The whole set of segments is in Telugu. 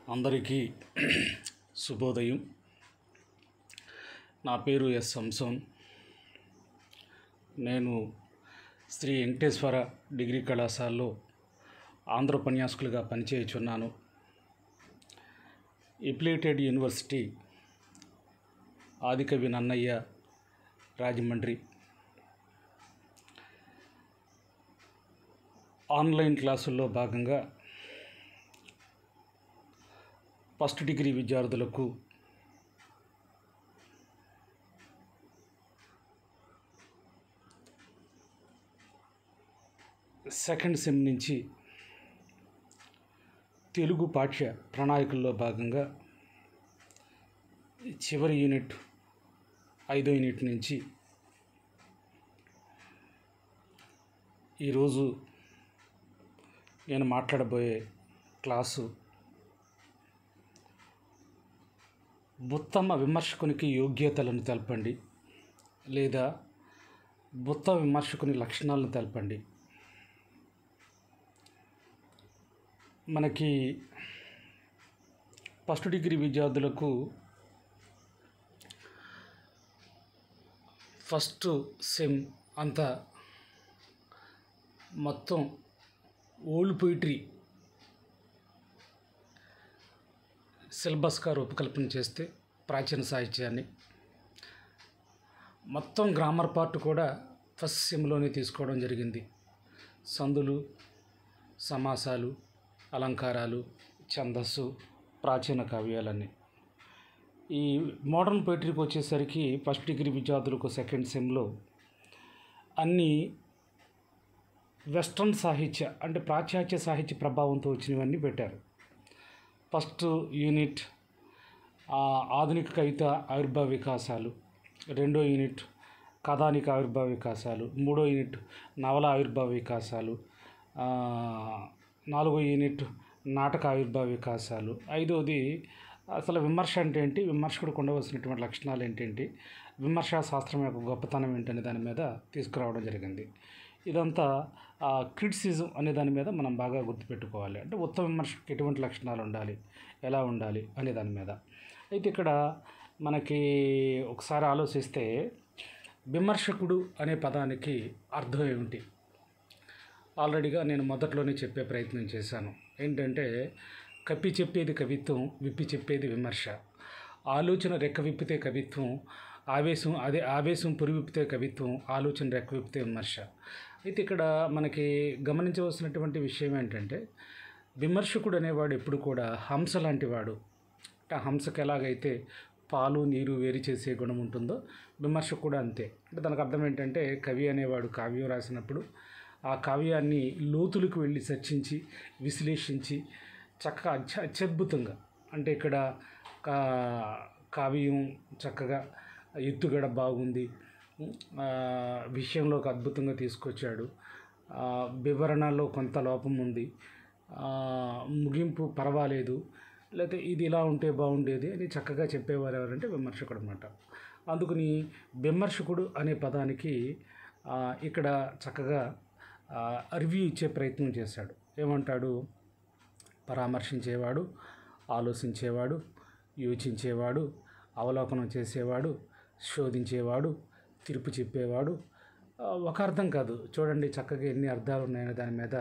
అందరికీ శుభోదయం నా పేరు ఎస్ సంసోన్ నేను శ్రీ వెంకటేశ్వర డిగ్రీ కళాశాలలో ఆంధ్ర ఉపన్యాసకులుగా పనిచేయుచున్నాను affiliated university Adikavi Nannaya Rajahmundry online క్లాసుల్లో భాగంగా ఫస్ట్ డిగ్రీ విద్యార్థులకు సెకండ్ సెమ్ నుంచి తెలుగు పాఠ్య ప్రణాళికల్లో భాగంగా చివరి యూనిట్ ఐదో యూనిట్ నుంచి ఈరోజు నేను మాట్లాడబోయే క్లాసు ఉత్తమ విమర్శకునికి యోగ్యతలను తెలపండి లేదా ఉత్తమ విమర్శకుని లక్షణాలను తెలపండి మనకి ఫస్ట్ డిగ్రీ విద్యార్థులకు ఫస్ట్ సెమ్ అంతా మొత్తం ఓల్డ్ పోయిటరీ సిలబస్గా రూపకల్పన చేస్తే ప్రాచీన సాహిత్యాన్ని మొత్తం గ్రామర్ పార్ట్ కూడా ఫస్ట్ సెమ్లోనే తీసుకోవడం జరిగింది సందులు సమాసాలు అలంకారాలు ఛందస్సు ప్రాచీన కావ్యాలన్నీ ఈ మోడర్న్ పోయిటరీకి వచ్చేసరికి ఫస్ట్ డిగ్రీ విద్యార్థులకు సెకండ్ సెమ్లో అన్నీ వెస్ట్రన్ సాహిత్య అంటే పాశ్చాత్య సాహిత్య ప్రభావంతో వచ్చినవన్నీ పెట్టారు ఫస్ట్ యూనిట్ ఆధునిక కవిత ఆవిర్భావ వికాసాలు రెండో యూనిట్ కథానిక ఆవిర్భావ వికాసాలు మూడో యూనిట్ నవల ఆవిర్భావ వికాసాలు నాలుగో యూనిట్ నాటక ఆవిర్భావ వికాసాలు ఐదోది అసలు విమర్శ అంటే ఏంటి విమర్శకుడికి ఉండవలసినటువంటి లక్షణాలు ఏంటేంటి విమర్శా శాస్త్రం యొక్క గొప్పతనం ఏంటనే దాని మీద తీసుకురావడం జరిగింది ఇదంతా క్రిటిసిజం అనే దాని మీద మనం బాగా గుర్తుపెట్టుకోవాలి అంటే ఉత్తమ విమర్శకు ఎటువంటి లక్షణాలు ఉండాలి ఎలా ఉండాలి అనే దాని మీద అయితే ఇక్కడ మనకి ఒకసారి ఆలోచిస్తే విమర్శకుడు అనే పదానికి అర్థం ఏమిటి ఆల్రెడీగా నేను మొదట్లోనే చెప్పే ప్రయత్నం చేశాను ఏంటంటే కప్పి చెప్పేది కవిత్వం విప్పి చెప్పేది విమర్శ ఆలోచన రెక్క విప్పితే కవిత్వం ఆవేశం అదే ఆవేశం పురివిప్పితే కవిత్వం ఆలోచన రెక్క విప్పితే విమర్శ అయితే ఇక్కడ మనకి గమనించవలసినటువంటి విషయం ఏంటంటే విమర్శకుడు అనేవాడు ఎప్పుడు కూడా హంస లాంటి వాడు అంటే హంసకు ఎలాగైతే పాలు నీరు వేరు చేసే గుణం ఉంటుందో విమర్శ కూడా అంతే అంటే దానికి అర్థం ఏంటంటే కవి అనేవాడు కావ్యం రాసినప్పుడు ఆ కావ్యాన్ని లోతులకు వెళ్ళి చర్చించి విశ్లేషించి చక్కగా అత్య అత్యద్భుతంగా అంటే ఇక్కడ కా కావ్యం చక్కగా ఎత్తుగడ బాగుంది విషయంలోకి అద్భుతంగా తీసుకొచ్చాడు వివరణలో కొంత లోపం ఉంది ముగింపు పర్వాలేదు లేకపోతే ఇది ఇలా ఉంటే బాగుండేది అని చక్కగా చెప్పేవారు ఎవరంటే విమర్శకుడు అనమాట అందుకని విమర్శకుడు అనే పదానికి ఇక్కడ చక్కగా రివ్యూ ఇచ్చే ప్రయత్నం చేశాడు ఏమంటాడు పరామర్శించేవాడు ఆలోచించేవాడు యోచించేవాడు అవలోకనం చేసేవాడు శోధించేవాడు తీర్పు చెప్పేవాడు ఒక అర్థం కాదు చూడండి చక్కగా ఎన్ని అర్థాలు ఉన్నాయనే దాని మీద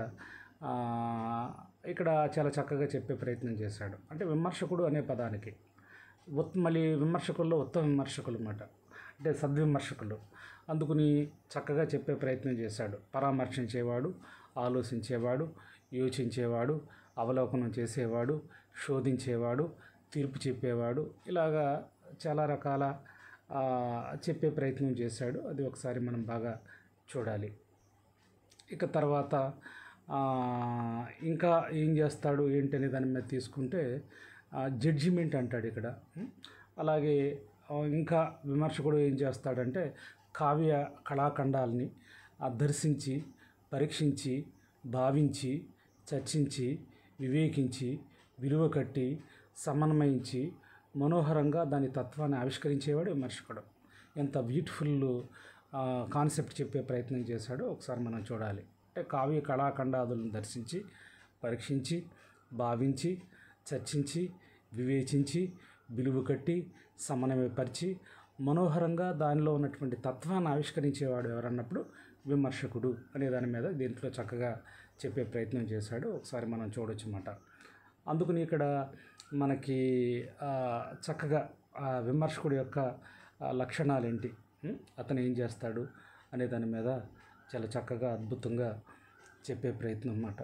ఇక్కడ చాలా చక్కగా చెప్పే ప్రయత్నం చేశాడు అంటే విమర్శకుడు అనే పదానికి ఉత్ మళ్ళీ విమర్శకుల్లో ఉత్తమ విమర్శకులు అన్నమాట అంటే సద్విమర్శకులు అందుకుని చక్కగా చెప్పే ప్రయత్నం చేశాడు పరామర్శించేవాడు ఆలోచించేవాడు యోచించేవాడు అవలోకనం చేసేవాడు శోధించేవాడు తీర్పు చెప్పేవాడు ఇలాగా చాలా రకాల చెప్పే ప్రయత్నం చేశాడు అది ఒకసారి మనం బాగా చూడాలి ఇక తర్వాత ఇంకా ఏం చేస్తాడు ఏంటనే దాని మీద తీసుకుంటే జడ్జిమెంట్ అంటాడు ఇక్కడ అలాగే ఇంకా విమర్శకుడు ఏం చేస్తాడంటే కావ్య కళాఖండాలని దర్శించి పరీక్షించి భావించి చర్చించి వివేకించి విలువ కట్టి సమన్వయించి మనోహరంగా దాని తత్వాన్ని ఆవిష్కరించేవాడు విమర్శకుడు ఎంత బ్యూటిఫుల్ కాన్సెప్ట్ చెప్పే ప్రయత్నం చేశాడో ఒకసారి మనం చూడాలి అంటే కావ్య కళాఖండాదులను దర్శించి పరీక్షించి భావించి చర్చించి వివేచించి విలువ కట్టి సమన్వయపరిచి మనోహరంగా దానిలో ఉన్నటువంటి తత్వాన్ని ఆవిష్కరించేవాడు ఎవరన్నప్పుడు విమర్శకుడు అనే దాని మీద దీంట్లో చక్కగా చెప్పే ప్రయత్నం చేశాడు ఒకసారి మనం చూడొచ్చు అన్నమాట అందుకని ఇక్కడ మనకి ఆ, చక్కగా ఆ విమర్శకుడి యొక్క ఆ, లక్షణాలు ఏంటి ఉం? అతను ఏం చేస్తాడు అనే దాని మీద చాలా చక్కగా అద్భుతంగా చెప్పే ప్రయత్నం అన్నమాట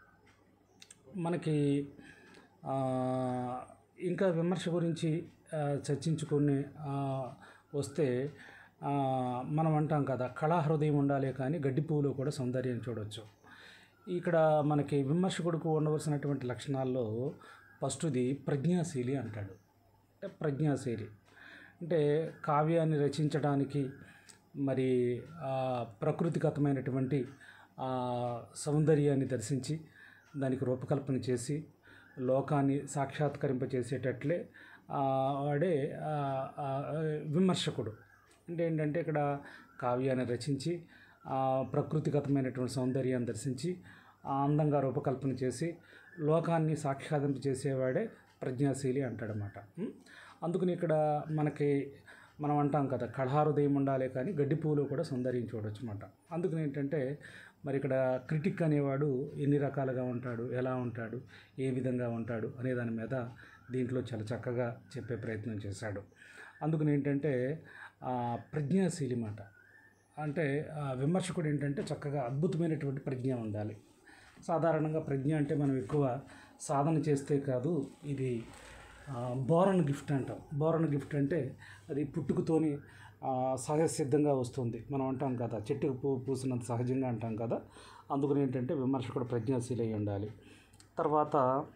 మనకి ఆ, ఇంకా విమర్శ గురించి ఆ, చర్చించుకుని ఆ, వస్తే ఆ, మనం అంటాం కదా కళా హృదయం ఉండాలి కానీ గడ్డి పువ్వులో కూడా సౌందర్యం చూడవచ్చు ఇక్కడ మనకి విమర్శకుడికి ఉండవలసినటువంటి లక్షణాల్లో ఫస్ట్ది ప్రజ్ఞాశీలి అంటాడు అంటే ప్రజ్ఞాశీలి అంటే కావ్యాన్ని రచించడానికి మరి ఆ ప్రకృతిగతమైనటువంటి ఆ సౌందర్యాన్ని దర్శించి దానికి రూపకల్పన చేసి లోకాన్ని సాక్షాత్కరింపచేసేటట్లే ఆ, వాడే ఆ, ఆ, విమర్శకుడు అంటే ఏంటంటే ఇక్కడ కావ్యాన్ని రచించి ఆ ప్రకృతిగతమైనటువంటి సౌందర్యాన్ని దర్శించి ఆ అందంగా రూపకల్పన చేసి లోకాన్ని సాక్షాదింప చేసేవాడే ప్రజ్ఞాశీలి అంటాడనమాట అందుకని ఇక్కడ మనకి మనం అంటాం కదా కళాహృదయం ఉండాలి కానీ గడ్డి పువ్వులో కూడా సౌందర్యం చూడొచ్చు అనమాట అందుకని ఏంటంటే మరి ఇక్కడ క్రిటిక్ అనేవాడు ఎన్ని రకాలుగా ఉంటాడు ఎలా ఉంటాడు ఏ విధంగా ఉంటాడు అనే దాని మీద దీంట్లో చాలా చక్కగా చెప్పే ప్రయత్నం చేశాడు అందుకని ఏంటంటే ఆ, ప్రజ్ఞాశీలి మాట అంటే ఆ విమర్శకుడు ఏంటంటే చక్కగా అద్భుతమైనటువంటి ప్రజ్ఞ ఉండాలి సాధారణంగా ప్రజ్ఞ అంటే మనం ఎక్కువ సాధన చేస్తే కాదు ఇది ఆ, బోరన్ గిఫ్ట్ అంటాం బోరన్ గిఫ్ట్ అంటే అది పుట్టుకతోని ఆ, సహజ సిద్ధంగా వస్తుంది మనం అంటాం కదా చెట్టుకు పువ్వు పూసినంత సహజంగా అంటాం కదా అందుకని ఏంటంటే విమర్శకుడు ప్రజ్ఞాశీలి అయి ఉండాలి తర్వాత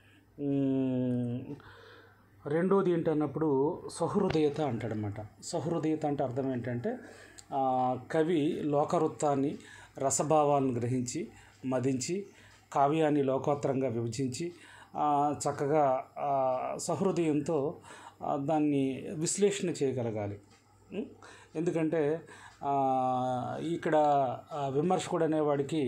ఉమ్, రెండోది ఏంటన్నప్పుడు సహృదయత అంటాడనమాట సహృదయత అంటే అర్థం ఏంటంటే ఆ, కవి లోకవృత్తాన్ని రసభావాలను గ్రహించి మదించి కావ్యాన్ని లోకోత్తరంగా విభజించి ఆ, చక్కగా ఆ, సహృదయంతో ఆ, దాన్ని విశ్లేషణ చేయగలగాలి ఉం? ఎందుకంటే ఆ, ఇక్కడ ఆ, విమర్శకుడు అనేవాడికి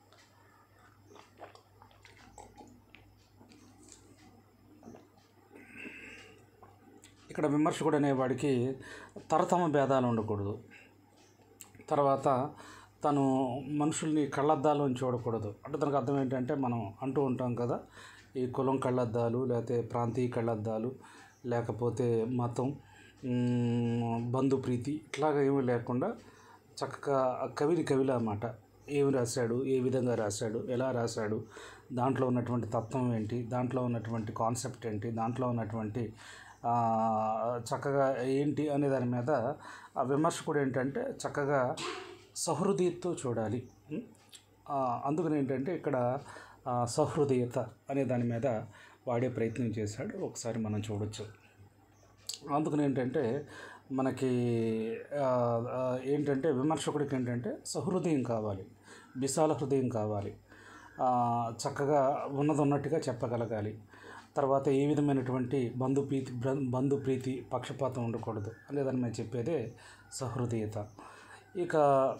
ఇక్కడ విమర్శకుడు అనేవాడికి తరతమ భేదాలు ఉండకూడదు తర్వాత తను మనుషుల్ని కళ్ళద్దాలను చూడకూడదు అంటే దానికి అర్థం ఏంటంటే మనం అంటూ ఉంటాం కదా ఈ కులం కళ్ళద్దాలు లేకపోతే ప్రాంతీయ కళ్ళద్దాలు లేకపోతే మతం మ్, బంధుప్రీతి ఇట్లాగా ఏమీ లేకుండా చక్కగా ఆ కవిని కవిలా అన్నమాట ఏమి రాశాడు ఏ విధంగా రాశాడు ఎలా రాశాడు దాంట్లో ఉన్నటువంటి తత్వం ఏంటి దాంట్లో ఉన్నటువంటి కాన్సెప్ట్ ఏంటి దాంట్లో ఉన్నటువంటి ఆ, చక్కగా ఏంటి అనే దాని మీద ఆ విమర్శకుడు ఏంటంటే చక్కగా సహృదయతతో చూడాలి ఉం? ఆ, అందుకని ఏంటంటే ఇక్కడ ఆ, సహృదయత అనే దాని మీద వాడే ప్రయత్నం చేశాడు ఒకసారి మనం చూడొచ్చు అందుకని ఏంటంటే మనకి ఆ, ఆ, ఏంటంటే విమర్శకుడికి ఏంటంటే సహృదయం కావాలి విశాల హృదయం కావాలి ఆ, చక్కగా ఉన్నది ఉన్నట్టుగా చెప్పగలగాలి తర్వాత ఏ విధమైనటువంటి బంధుప్రీతి బ్ర- బంధుప్రీతి పక్షపాతం ఉండకూడదు అనే దాని మీద చెప్పేదే సహృదయత ఇక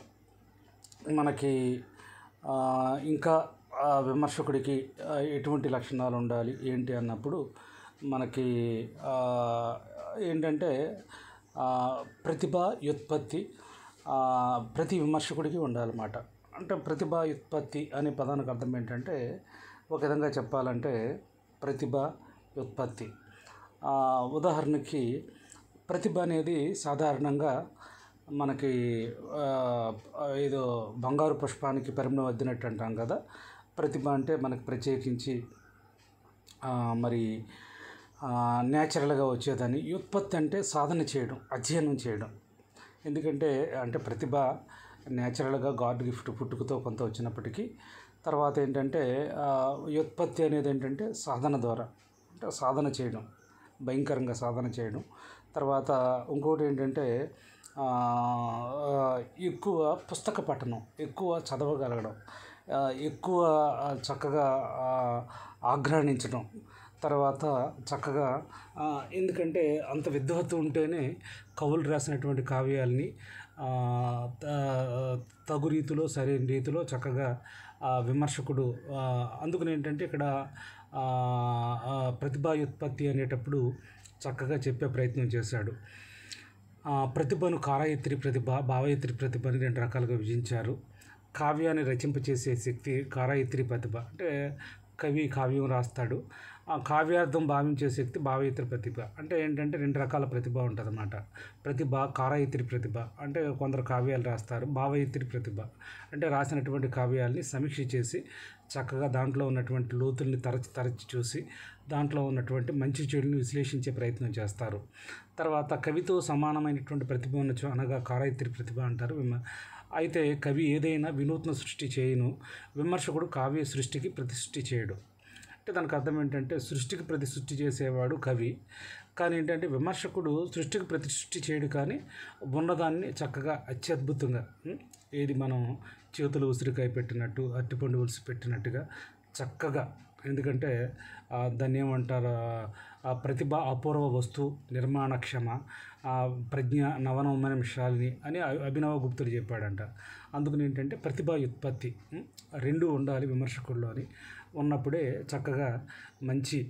మనకి ఆ, ఇంకా ఆ విమర్శకుడికి ఆ, ఎటువంటి లక్షణాలు ఉండాలి ఏంటి అన్నప్పుడు మనకి ఆ, ఏంటంటే ఆ, ప్రతిభ వ్యుత్పత్తి ఆ, ప్రతి విమర్శకుడికి ఉండాలన్నమాట అంటే ప్రతిభ వ్యుత్పత్తి అనే పదానికి అర్థం ఏంటంటే ఒక విధంగా చెప్పాలంటే ప్రతిభ వ్యుత్పత్తి ఆ, ఉదాహరణకి ప్రతిభ అనేది సాధారణంగా మనకి ఆ, ఏదో బంగారు పుష్పానికి పరిమళం వద్దినట్టు అంటాం కదా ప్రతిభ అంటే మనకి ప్రత్యేకించి ఆ, మరి న్యాచురల్గా వచ్చేదని వ్యుత్పత్తి అంటే సాధన చేయడం అధ్యయనం చేయడం ఎందుకంటే అంటే ప్రతిభ న్యాచురల్గా గాడ్ గిఫ్ట్ పుట్టుకతో కొంత వచ్చినప్పటికీ తర్వాత ఏంటంటే ఆ, వ్యుత్పత్తి అనేది ఏంటంటే సాధన ద్వారా అంటే సాధన చేయడం భయంకరంగా సాధన చేయడం తర్వాత ఇంకోటి ఏంటంటే ఆ, ఎక్కువ పుస్తక పఠనం ఎక్కువ చదవగలగడం ఆ, ఎక్కువ ఆ, చక్కగా ఆ, ఆఘ్రాణించడం తర్వాత చక్కగా ఆ, ఎందుకంటే అంత విద్వత్తు ఉంటేనే కవులు రాసినటువంటి కావ్యాల్ని ఆ, త- తగు రీతిలో సరైన రీతిలో చక్కగా ఆ, విమర్శకుడు ఆ, అందుకని ఏంటంటే ఇక్కడ ఆ, ఆ, ప్రతిభాయుత్పత్తి అనేటప్పుడు చక్కగా చెప్పే ప్రయత్నం చేశాడు ఆ, ప్రతిభను కారయత్రి ప్రతిభ భావయత్రి ప్రతిభ అని రెండు రకాలుగా విభజించారు కావ్యాన్ని రచింపచేసే శక్తి కారయత్రి ప్రతిభ అంటే కవి కావ్యం రాస్తాడు ఆ కావ్యార్థం భావించే శక్తి భావయత్రి ప్రతిభ అంటే ఏంటంటే రెండు రకాల ప్రతిభ ఉంటుందన్నమాట ప్రతిభ కారయత్రి ప్రతిభ అంటే కొందరు కావ్యాలు రాస్తారు భావయత్రి ప్రతిభ అంటే రాసినటువంటి కావ్యాల్ని సమీక్ష చేసి చక్కగా దాంట్లో ఉన్నటువంటి లోతుల్ని తరచి తరచి చూసి దాంట్లో ఉన్నటువంటి మంచి చెడుని విశ్లేషించే ప్రయత్నం చేస్తారు తర్వాత కవితో సమానమైనటువంటి ప్రతిభ ఉండొచ్చు అనగా కారయత్రి ప్రతిభ అంటారు విమ- అయితే కవి ఏదైనా వినూత్న సృష్టి చేయను విమర్శకుడు కావ్య సృష్టికి ప్రతి సృష్టి చేయడు అంటే దానికి అర్థం ఏంటంటే సృష్టికి ప్రతి సృష్టి చేసేవాడు కవి కానీ ఏంటంటే విమర్శకుడు సృష్టికి ప్రతి సృష్టి చేయడు కానీ ఉన్నదాన్ని చక్కగా అత్యద్భుతంగా ఉం, ఏది మనం చేతులు ఉసిరికాయ పెట్టినట్టు అరటిపండు ఉలిసి పెట్టినట్టుగా చక్కగా ఎందుకంటే ఆ, దాన్ని ఏమంటారు ఆ ప్రతిభ అపూర్వ వస్తు నిర్మాణక్షమ ఆ, ప్రజ్ఞ నవనవమనిషాలిని అని అ- అభినవ గుప్తుడు చెప్పాడంట అందుకని ఏంటంటే ప్రతిభా ఉత్పత్తి ఉం, రెండు ఉండాలి విమర్శకుల్లో అని ఉన్నప్పుడే చక్కగా మంచి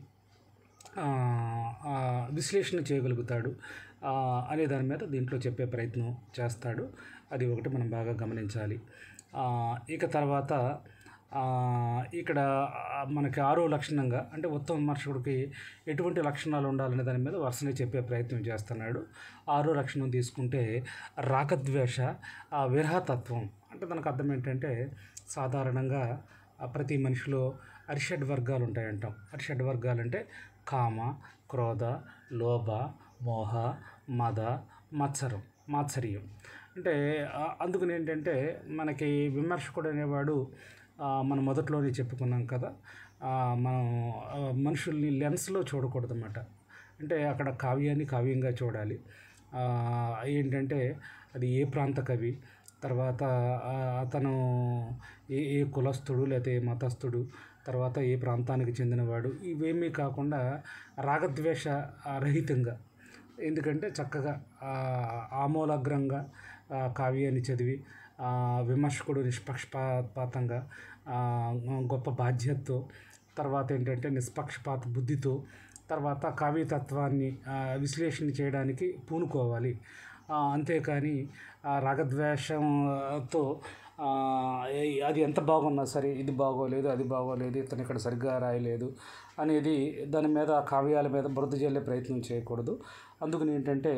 ఆ, ఆ, విశ్లేషణ చేయగలుగుతాడు ఆ, అనే దాని మీద దీంట్లో చెప్పే ప్రయత్నం చేస్తాడు అది ఒకటి మనం బాగా గమనించాలి ఆ, ఇక తర్వాత ఆ, ఇక్కడ ఆ, మనకి ఆరో లక్షణంగా అంటే ఉత్తమ విమర్శకుడికి ఎటువంటి లక్షణాలు ఉండాలనే దాని మీద వరుసనే చెప్పే ప్రయత్నం చేస్తున్నాడు ఆరో లక్షణం తీసుకుంటే రాగద్వేష ఆ, విరహతత్వం అంటే దానికి అర్థం ఏంటంటే సాధారణంగా ఆ, ప్రతి మనిషిలో అరిషడ్ వర్గాలు ఉంటాయంటాం అరిషడ్ వర్గాలు అంటే కామ క్రోధ లోభ మోహ మద మత్సరం మాత్సర్యం అంటే ఆ, అందుకని ఏంటంటే మనకి విమర్శకుడు అనేవాడు ఆ, మనం మొదట్లోనే చెప్పుకున్నాం కదా ఆ, మనం ఆ, మనుషుల్ని లెన్స్లో చూడకూడదు అన్నమాట అంటే అక్కడ కావ్యాన్ని కావ్యంగా చూడాలి ఆ, ఏంటంటే అది ఏ ప్రాంత కవి తర్వాత ఆ, అతను ఏ ఏ కులస్థుడు లేకపోతే ఏ మతస్థుడు తర్వాత ఏ ప్రాంతానికి చెందినవాడు ఇవేమీ కాకుండా రాగద్వేష ఆ, రహితంగా ఎందుకంటే చక్కగా ఆ, ఆమూలాగ్రంగా ఆ, కావ్యాన్ని చదివి ఆ, విమర్శకుడు నిష్పక్షపాతంగా ఆ, గొప్ప బాధ్యతతో తర్వాత ఏంటంటే నిష్పక్షపాత బుద్ధితో తర్వాత కావ్యతత్వాన్ని ఆ, విశ్లేషణ చేయడానికి పూనుకోవాలి ఆ, అంతేకాని ఆ రాగద్వేషంతో ఆ, ఏ- అది ఎంత బాగున్నా సరే ఇది బాగోలేదు అది బాగోలేదు ఇతను ఇక్కడ సరిగ్గా రాయలేదు అనేది దాని మీద ఆ కావ్యాల మీద బురద జల్లే ప్రయత్నం చేయకూడదు అందుకని ఏంటంటే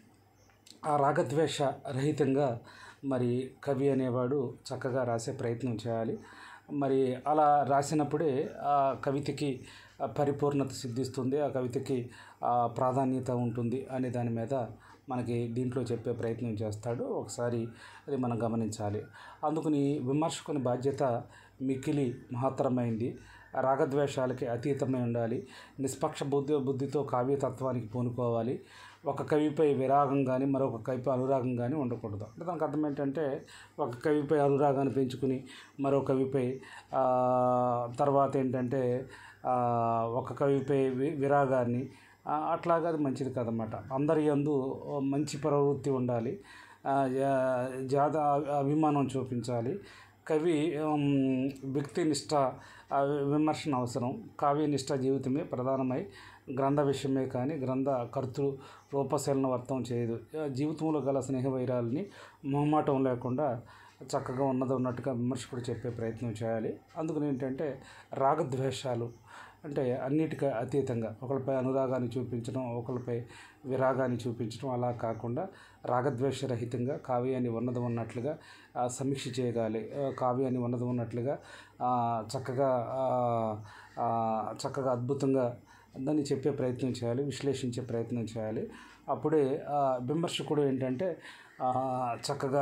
ఆ రాగద్వేష రహితంగా మరి కవి అనేవాడు చక్కగా రాసే ప్రయత్నం చేయాలి మరి అలా రాసినప్పుడే ఆ కవితకి ఆ పరిపూర్ణత సిద్ధిస్తుంది ఆ కవితకి ఆ ప్రాధాన్యత ఉంటుంది అనే దాని మీద మనకి దీంట్లో చెప్పే ప్రయత్నం చేస్తాడు ఒకసారి అది మనం గమనించాలి అందుకని విమర్శకుని బాధ్యత మిక్కిలి మహత్తరమైంది రాగద్వేషాలకి అతీతమై ఉండాలి నిష్పక్ష బుద్ధి బుద్ధితో కావ్యతత్వానికి పూనుకోవాలి ఒక కవిపై విరాగం కానీ మరొక కవిపై అనురాగం కానీ ఉండకూడదు అంటే దానికి అర్థం ఏంటంటే ఒక కవిపై అనురాగాన్ని పెంచుకుని మరో కవిపై ఆ, తర్వాత ఏంటంటే ఆ, ఒక కవిపై వి- విరాగాన్ని ఆ, అట్లాగా అది మంచిది కాదన్నమాట అందరి యందు మంచి ప్రవృత్తి ఉండాలి ఆ, జా- జాత అభిమానం చూపించాలి కవి ఉమ్, వ్యక్తినిష్ట ఆ, విమర్శన అవసరం కావ్యనిష్ట జీవితమే ప్రధానమై గ్రంథ విషయమే కానీ గ్రంథ కర్తృ రూపశీలన వర్తం చేయదు ఆ, జీవితంలో గల స్నేహ వైరాలని మొహమాటం లేకుండా చక్కగా ఉన్నది ఉన్నట్టుగా విమర్శకుడు చెప్పే ప్రయత్నం చేయాలి అందుకని ఏంటంటే రాగద్వేషాలు అంటే అన్నిటికీ అతీతంగా ఒకరిపై అనురాగాన్ని చూపించడం ఒకరిపై విరాగాన్ని చూపించడం అలా కాకుండా రాగద్వేషరహితంగా కావ్యాన్ని ఉన్నది ఉన్నట్లుగా ఆ, సమీక్ష చేయగాలి ఆ, కావ్యాన్ని ఉన్నది ఉన్నట్లుగా ఆ, చక్కగా ఆ, ఆ, చక్కగా అద్భుతంగా దాన్ని చెప్పే ప్రయత్నం చేయాలి విశ్లేషించే ప్రయత్నం చేయాలి అప్పుడే ఆ, విమర్శకుడు ఏంటంటే ఆ, చక్కగా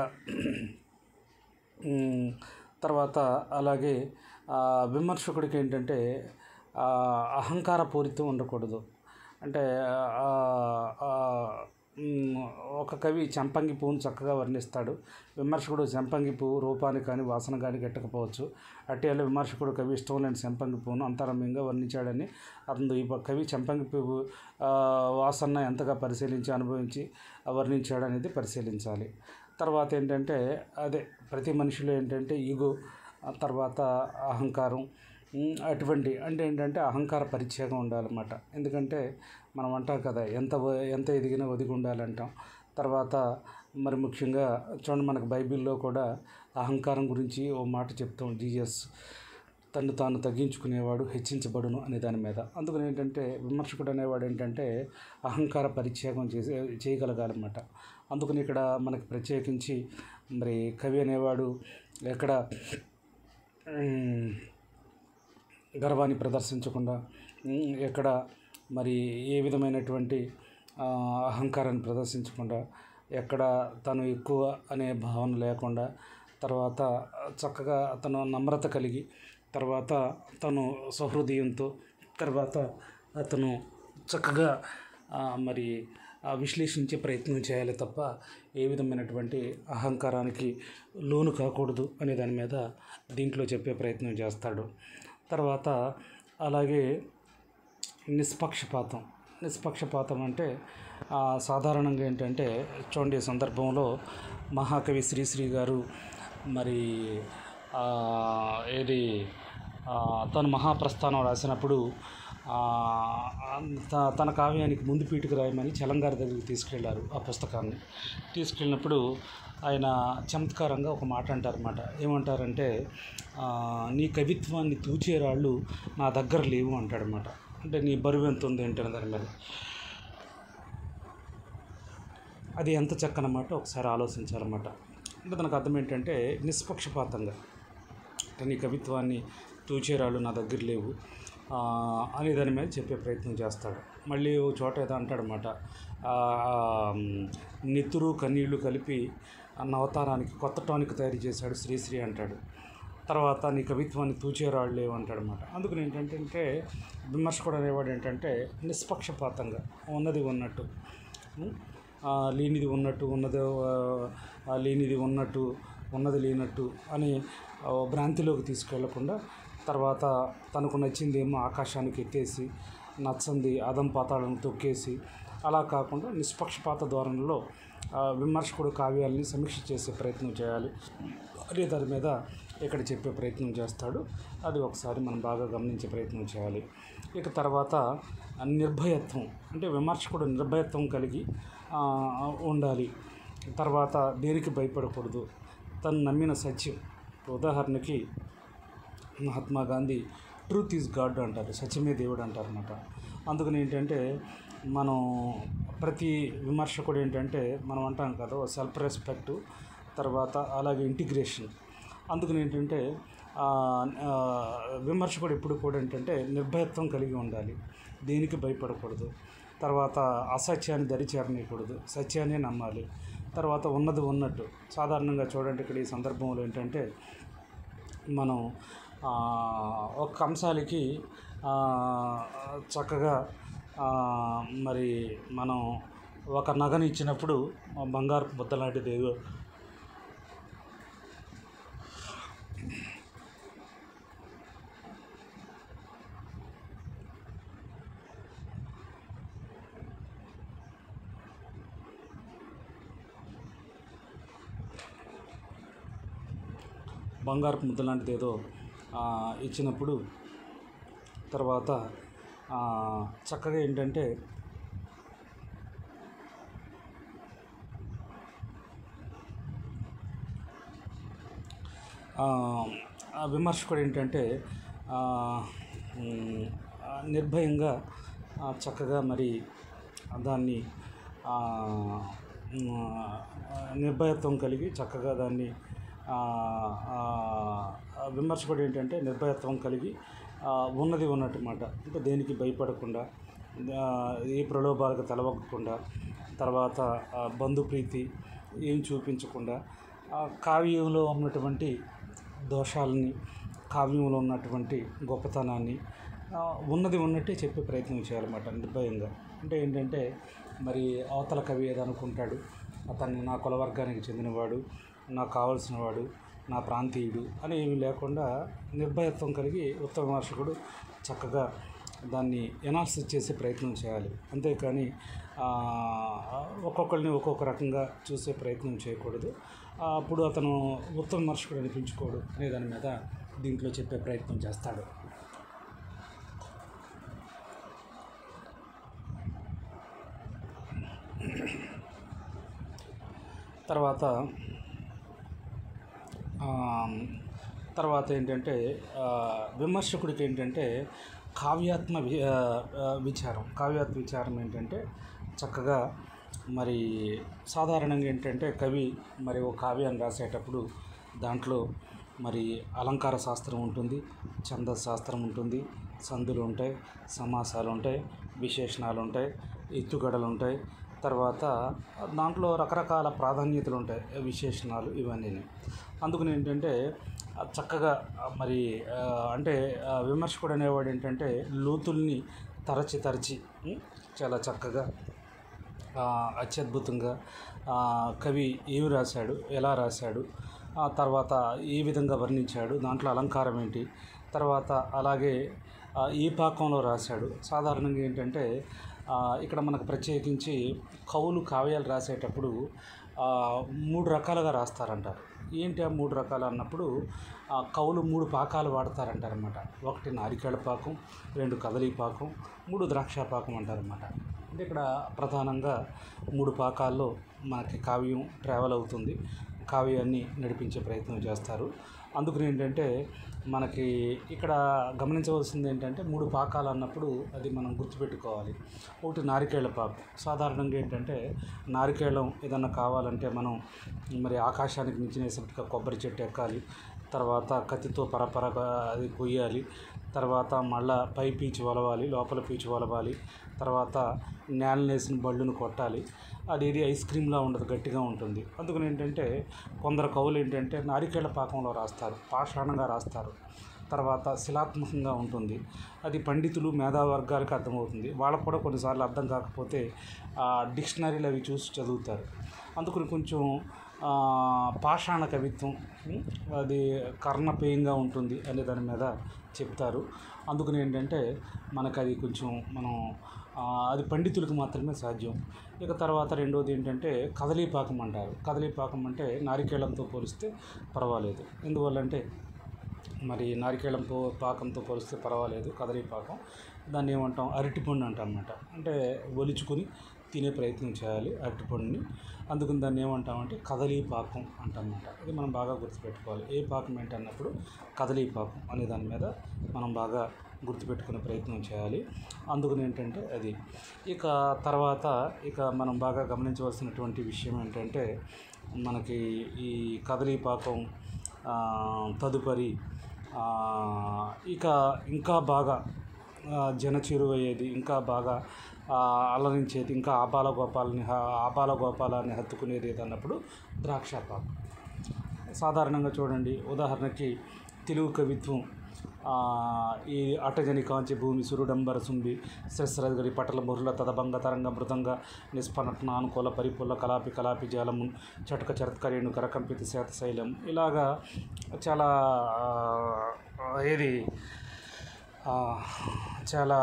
ఉమ్, తర్వాత అలాగే ఆ, విమర్శకుడికి ఏంటంటే ఆ, అహంకారపూరితం ఉండకూడదు అంటే ఆ, ఆ, ఉమ్, ఒక కవి చెంపంగి పువ్వును చక్కగా వర్ణిస్తాడు విమర్శకుడు చెంపంగి పువ్వు రూపాన్ని కానీ వాసన కానీ గట్టకపోవచ్చు అట్టేళ్ళ విమర్శకుడు కవి ఇష్టం లేని చెంపంగి పువ్వును అంతరమ్యంగా వర్ణించాడని అతను ఈ కవి చెంపంగి పువ్వు ఆ, వాసన ఎంతగా పరిశీలించి అనుభవించి వర్ణించాడు అనేది పరిశీలించాలి తర్వాత ఏంటంటే అదే ప్రతి మనిషిలో ఏంటంటే ఈగో ఆ తర్వాత అహంకారం ఉమ్, అటువంటి అంటే ఏంటంటే అహంకార పరిత్యాగం ఉండాలన్నమాట ఎందుకంటే మనం అంటాం కదా ఎంత వ- ఎంత ఎదిగినా ఒదిగి ఉండాలంటాం తర్వాత మరి ముఖ్యంగా చూడండి మనకు బైబిల్లో కూడా అహంకారం గురించి ఓ మాట చెప్తాం జీసస్ తను తాను తగ్గించుకునేవాడు హెచ్చించబడును అనే దాని మీద అందుకని ఏంటంటే విమర్శకుడు అనేవాడు ఏంటంటే అహంకార పరిత్యాగం చేసే చేయగలగాలన్నమాట అందుకని ఇక్కడ మనకి ప్రత్యేకించి మరి కవి అనేవాడు ఎక్కడ ఉమ్, గర్వాన్ని ప్రదర్శించకుండా ఉమ్, ఎక్కడ మరి ఏ విధమైనటువంటి ఆ, అహంకారాన్ని ప్రదర్శించకుండా ఎక్కడ తను ఎక్కువ అనే భావన లేకుండా తర్వాత చక్కగా తను నమ్రత కలిగి తర్వాత తను సహృదయంతో తర్వాత అతను చక్కగా ఆ, మరి ఆ విశ్లేషించే ప్రయత్నం చేయాలి తప్ప ఏ విధమైనటువంటి అహంకారానికి లోను కాకూడదు అనే దాని మీద దీంట్లో చెప్పే ప్రయత్నం చేస్తాడు తర్వాత అలాగే నిష్పక్షపాతం నిష్పక్షపాతం అంటే ఆ, సాధారణంగా ఏంటంటే చూడండి ఈ సందర్భంలో మహాకవి శ్రీశ్రీ గారు మరి ఆ, ఏది ఆ, తను మహాప్రస్థానం రాసినప్పుడు ఆ, త- తన కావ్యానికి ముందు పీటుకు రాయమని చలంగారి దగ్గరికి తీసుకెళ్లారు ఆ పుస్తకాన్ని తీసుకెళ్ళినప్పుడు ఆయన చమత్కారంగా ఒక మాట అంటారన్నమాట ఏమంటారంటే ఆ, నీ కవిత్వాన్ని తూచే రాళ్ళు నా దగ్గర లేవు అంటాడనమాట అంటే నీ బరువు ఎంత ఉంది ఏంటనే దాని మీద అది ఎంత చక్కనమాట ఒకసారి ఆలోచించాలన్నమాట అంటే దానికి అర్థం ఏంటంటే నిష్పక్షపాతంగా అంటే నీ కవిత్వాన్ని తూచేరాళ్ళు నా దగ్గర లేవు ఆ, అనే దాని మీద చెప్పే ప్రయత్నం చేస్తాడు మళ్ళీ ఓ చోట ఏదో అంటాడనమాట నెత్తురు కన్నీళ్లు కలిపి అన్న అవతారానికి కొత్త టానిక్ తయారు చేశాడు శ్రీశ్రీ అంటాడు తర్వాత నీ కవిత్వాన్ని తూచేరాళ్ళు లేవు అంటాడనమాట అందుకని ఏంటంటే విమర్శకుడు అనేవాడు ఏంటంటే నిష్పక్షపాతంగా ఉన్నది ఉన్నట్టు ఉం? ఆ, లేనిది ఉన్నట్టు ఉన్నది ఆ, ఆ, లేనిది ఉన్నట్టు ఉన్నది లేనట్టు అని ఆ, భ్రాంతిలోకి తీసుకెళ్లకుండా తర్వాత తనకు నచ్చిందేమో ఆకాశానికి ఎత్తేసి నచ్చంది అదం పాతాలను తొక్కేసి అలా కాకుండా నిష్పక్షపాత ధోరణిలో ఆ, విమర్శకుడు కావ్యాల్ని సమీక్ష చేసే ప్రయత్నం చేయాలి అదే దాని మీద ఇక్కడ చెప్పే ప్రయత్నం చేస్తాడు అది ఒకసారి మనం బాగా గమనించే ప్రయత్నం చేయాలి ఇక తర్వాత నిర్భయత్వం అంటే విమర్శకుడు నిర్భయత్వం కలిగి ఆ, ఉండాలి తర్వాత దేనికి భయపడకూడదు తను నమ్మిన సత్యం ఉదాహరణకి Mahatma Gandhi truth is God అంటారు సత్యమే దేవుడు అంటారు అనమాట అందుకని ఏంటంటే మనం ప్రతి విమర్శకుడు ఏంటంటే మనం అంటాం కదా సెల్ఫ్ రెస్పెక్ట్ తర్వాత అలాగే ఇంటిగ్రేషన్ అందుకని ఏంటంటే ఆ, ఆ, విమర్శకుడు ఎప్పుడు కూడా ఏంటంటే నిర్భయత్వం కలిగి ఉండాలి దేనికి భయపడకూడదు తర్వాత అసత్యాన్ని దరిచేరనీయకూడదు సత్యాన్ని నమ్మాలి తర్వాత ఉన్నది ఉన్నట్టు సాధారణంగా చూడండి ఇక్కడ ఈ సందర్భంలో ఏంటంటే మనం ఆ, ఒక కంసాలికి ఆ, చక్కగా ఆ, మరి మనం ఒక నగని ఇచ్చినప్పుడు ఆ బంగారు బుద్ధ లాంటిది ఏదో బంగారు ముద్ద లాంటిది ఏదో ఆ, ఇచ్చినప్పుడు తర్వాత ఆ, చక్కగా ఏంటంటే ఆ, ఆ విమర్శకుడు ఏంటంటే ఆ, ఉమ్, ఆ, నిర్భయంగా ఆ, చక్కగా మరి దాన్ని ఆ, ఉమ్, ఆ, నిర్భయత్వం కలిగి చక్కగా దాన్ని ఆ, ఆ, ఆ విమర్శకుడు ఏంటంటే నిర్భయత్వం కలిగి ఆ, ఉన్నది ఉన్నట్టు మాట అంటే దేనికి భయపడకుండా ఆ, ఏ ప్రలోభాలకు తలవగ్గకుండా తర్వాత ఆ, బంధుప్రీతి ఏం చూపించకుండా ఆ కావ్యంలో ఉన్నటువంటి దోషాలని కావ్యంలో ఉన్నటువంటి గొప్పతనాన్ని ఆ, ఉన్నది ఉన్నట్టే చెప్పే ప్రయత్నం చేయాలన్నమాట నిర్భయంగా అంటే ఏంటంటే మరి అవతల కవి ఏదో అనుకుంటాడు అతన్ని నా కులవర్గానికి చెందినవాడు నాకు కావలసినవాడు నా ప్రాంతీయుడు అని ఏమీ లేకుండా నిర్భయత్వం కలిగి ఉత్తమ విమర్శకుడు చక్కగా దాన్ని ఎనాలిసిస్ చేసే ప్రయత్నం చేయాలి అంతేకాని ఆ, ఒక్కొక్కరిని ఒక్కొక్క రకంగా చూసే ప్రయత్నం చేయకూడదు ఆ, అప్పుడు అతను ఉత్తమ విమర్శకుడు అనిపించుకోడు అనే దాని మీద దీంట్లో చెప్పే ప్రయత్నం చేస్తాడు తర్వాత ఆ, తర్వాత ఏంటంటే ఆ, విమర్శకుడికి ఏంటంటే కావ్యాత్మ వి- ఆ, ఆ, విచారం కావ్యాత్మ విచారం ఏంటంటే చక్కగా మరి సాధారణంగా ఏంటంటే కవి మరి ఒక కావ్యాన్ని రాసేటప్పుడు దాంట్లో మరి అలంకార శాస్త్రం ఉంటుంది ఛంద శాస్త్రం ఉంటుంది సందులు ఉంటాయి సమాసాలు ఉంటాయి విశేషణాలు ఉంటాయి ఎత్తుగడలు ఉంటాయి తర్వాత దాంట్లో రకరకాల ప్రాధాన్యతలు ఉంటాయి విశేషణాలు ఇవన్నీ అందుకని ఏంటంటే ఆ చక్కగా ఆ మరి ఆ, అంటే ఆ విమర్శకుడు అనేవాడు ఏంటంటే లోతుల్ని తరచి తరచి ఉం, చాలా చక్కగా ఆ, అత్యద్భుతంగా ఆ, కవి ఏమి రాశాడు ఎలా రాశాడు ఆ తర్వాత ఏ విధంగా వర్ణించాడు దాంట్లో అలంకారం ఏంటి తర్వాత అలాగే ఆ, ఏ పాకంలో రాశాడు సాధారణంగా ఏంటంటే ఆ, ఇక్కడ మనకు ప్రత్యేకించి కవులు కావ్యాలు రాసేటప్పుడు ఆ, మూడు రకాలుగా రాస్తారంటారు ఏంటి ఆ మూడు రకాలు అన్నప్పుడు ఆ, కవులు మూడు పాకాలు వాడతారంటారనమాట ఒకటి నారికేళ పాకం రెండు కదలీ పాకం మూడు ద్రాక్ష పాకం అంటారనమాట అంటే ఇక్కడ ప్రధానంగా మూడు పాకాల్లో మనకి కావ్యం ట్రావెల్ అవుతుంది కావ్యాన్ని నడిపించే ప్రయత్నం చేస్తారు అందుకని ఏంటంటే మనకి ఇక్కడ గమనించవలసింది ఏంటంటే మూడు పాకాలు అన్నప్పుడు అది మనం గుర్తుపెట్టుకోవాలి ఒకటి నారికేళ్ల పాకు సాధారణంగా ఏంటంటే నారికేళం ఏదన్నా కావాలంటే మనం మరి ఆకాశానికి మించినేసినట్టుగా కొబ్బరి చెట్టు ఎక్కాలి తర్వాత కత్తితో పరపరగా అది కొయ్యాలి తర్వాత మళ్ళా పై పీచు వలవాలి లోపల పీచు వలవాలి తర్వాత నేలనేసిన బళ్ళును కొట్టాలి అది ఇది ఐస్ క్రీమ్లా ఉండదు గట్టిగా ఉంటుంది అందుకని ఏంటంటే కొందరు కవులు ఏంటంటే నారికేళ్ల పాకంలో రాస్తారు పాషాణంగా రాస్తారు తర్వాత శిలాత్మకంగా ఉంటుంది అది పండితులు మేధావర్గాలకు అర్థమవుతుంది వాళ్ళకు కూడా కొన్నిసార్లు అర్థం కాకపోతే ఆ డిక్షనరీలు అవి చూసి చదువుతారు అందుకని కొంచెం ఆ, పాషాణ కవిత్వం ఉం, అది కర్ణపేయంగా ఉంటుంది అనే దాని మీద చెప్తారు అందుకని ఏంటంటే మనకు అది కొంచెం మనం ఆ, అది పండితులకు మాత్రమే సాధ్యం ఇక తర్వాత రెండోది ఏంటంటే కదలీపాకం అంటారు కదలీపాకం అంటే నారికేళంతో పోలిస్తే పర్వాలేదు ఎందువల్లంటే మరి నారికేళం పో పాకంతో పోలిస్తే పర్వాలేదు కదలీ పాకం దాన్ని ఏమంటాం అరటిపండు అంటాం అన్నమాట అంటే ఒలుచుకొని తినే ప్రయత్నం చేయాలి అరటిపండుని అందుకని దాన్ని ఏమంటామంటే కదలీ పాకం అంటామన్నమాట ఇది మనం బాగా గుర్తుపెట్టుకోవాలి ఏ పాకం ఏంటి అన్నప్పుడు కదలీ పాకం అనే దాని మీద మనం బాగా గుర్తుపెట్టుకునే ప్రయత్నం చేయాలి అందుకని ఏంటంటే అది ఇక తర్వాత ఇక మనం బాగా గమనించవలసినటువంటి విషయం ఏంటంటే మనకి ఈ కదలీ పాకం ఆ, తదుపరి ఆ, ఇక ఇంకా బాగా ఆ, జనచేరువయ్యేది ఇంకా బాగా ఆ, అలరించేది ఇంకా ఆపాల గోపాలని హ- ఆపాల గోపాలాన్ని హత్తుకునేది ఏదన్నప్పుడు ద్రాక్షపాకు సాధారణంగా చూడండి ఉదాహరణకి తెలుగు కవిత్వం ఆ, ఈ అటజని కాంచి భూమి సురుడంబర సుంబి శస్త్రగరి పటల మురుల తదభంగ తరంగ మృదంగ నిష్పనట్న అనుకూల పరిపూల కలాపి కలాపి జాలము చటక చరత్కరేణు కరకంపిత శాత శైలం ఇలాగా చాలా ఆ, ఏది ఆ, చాలా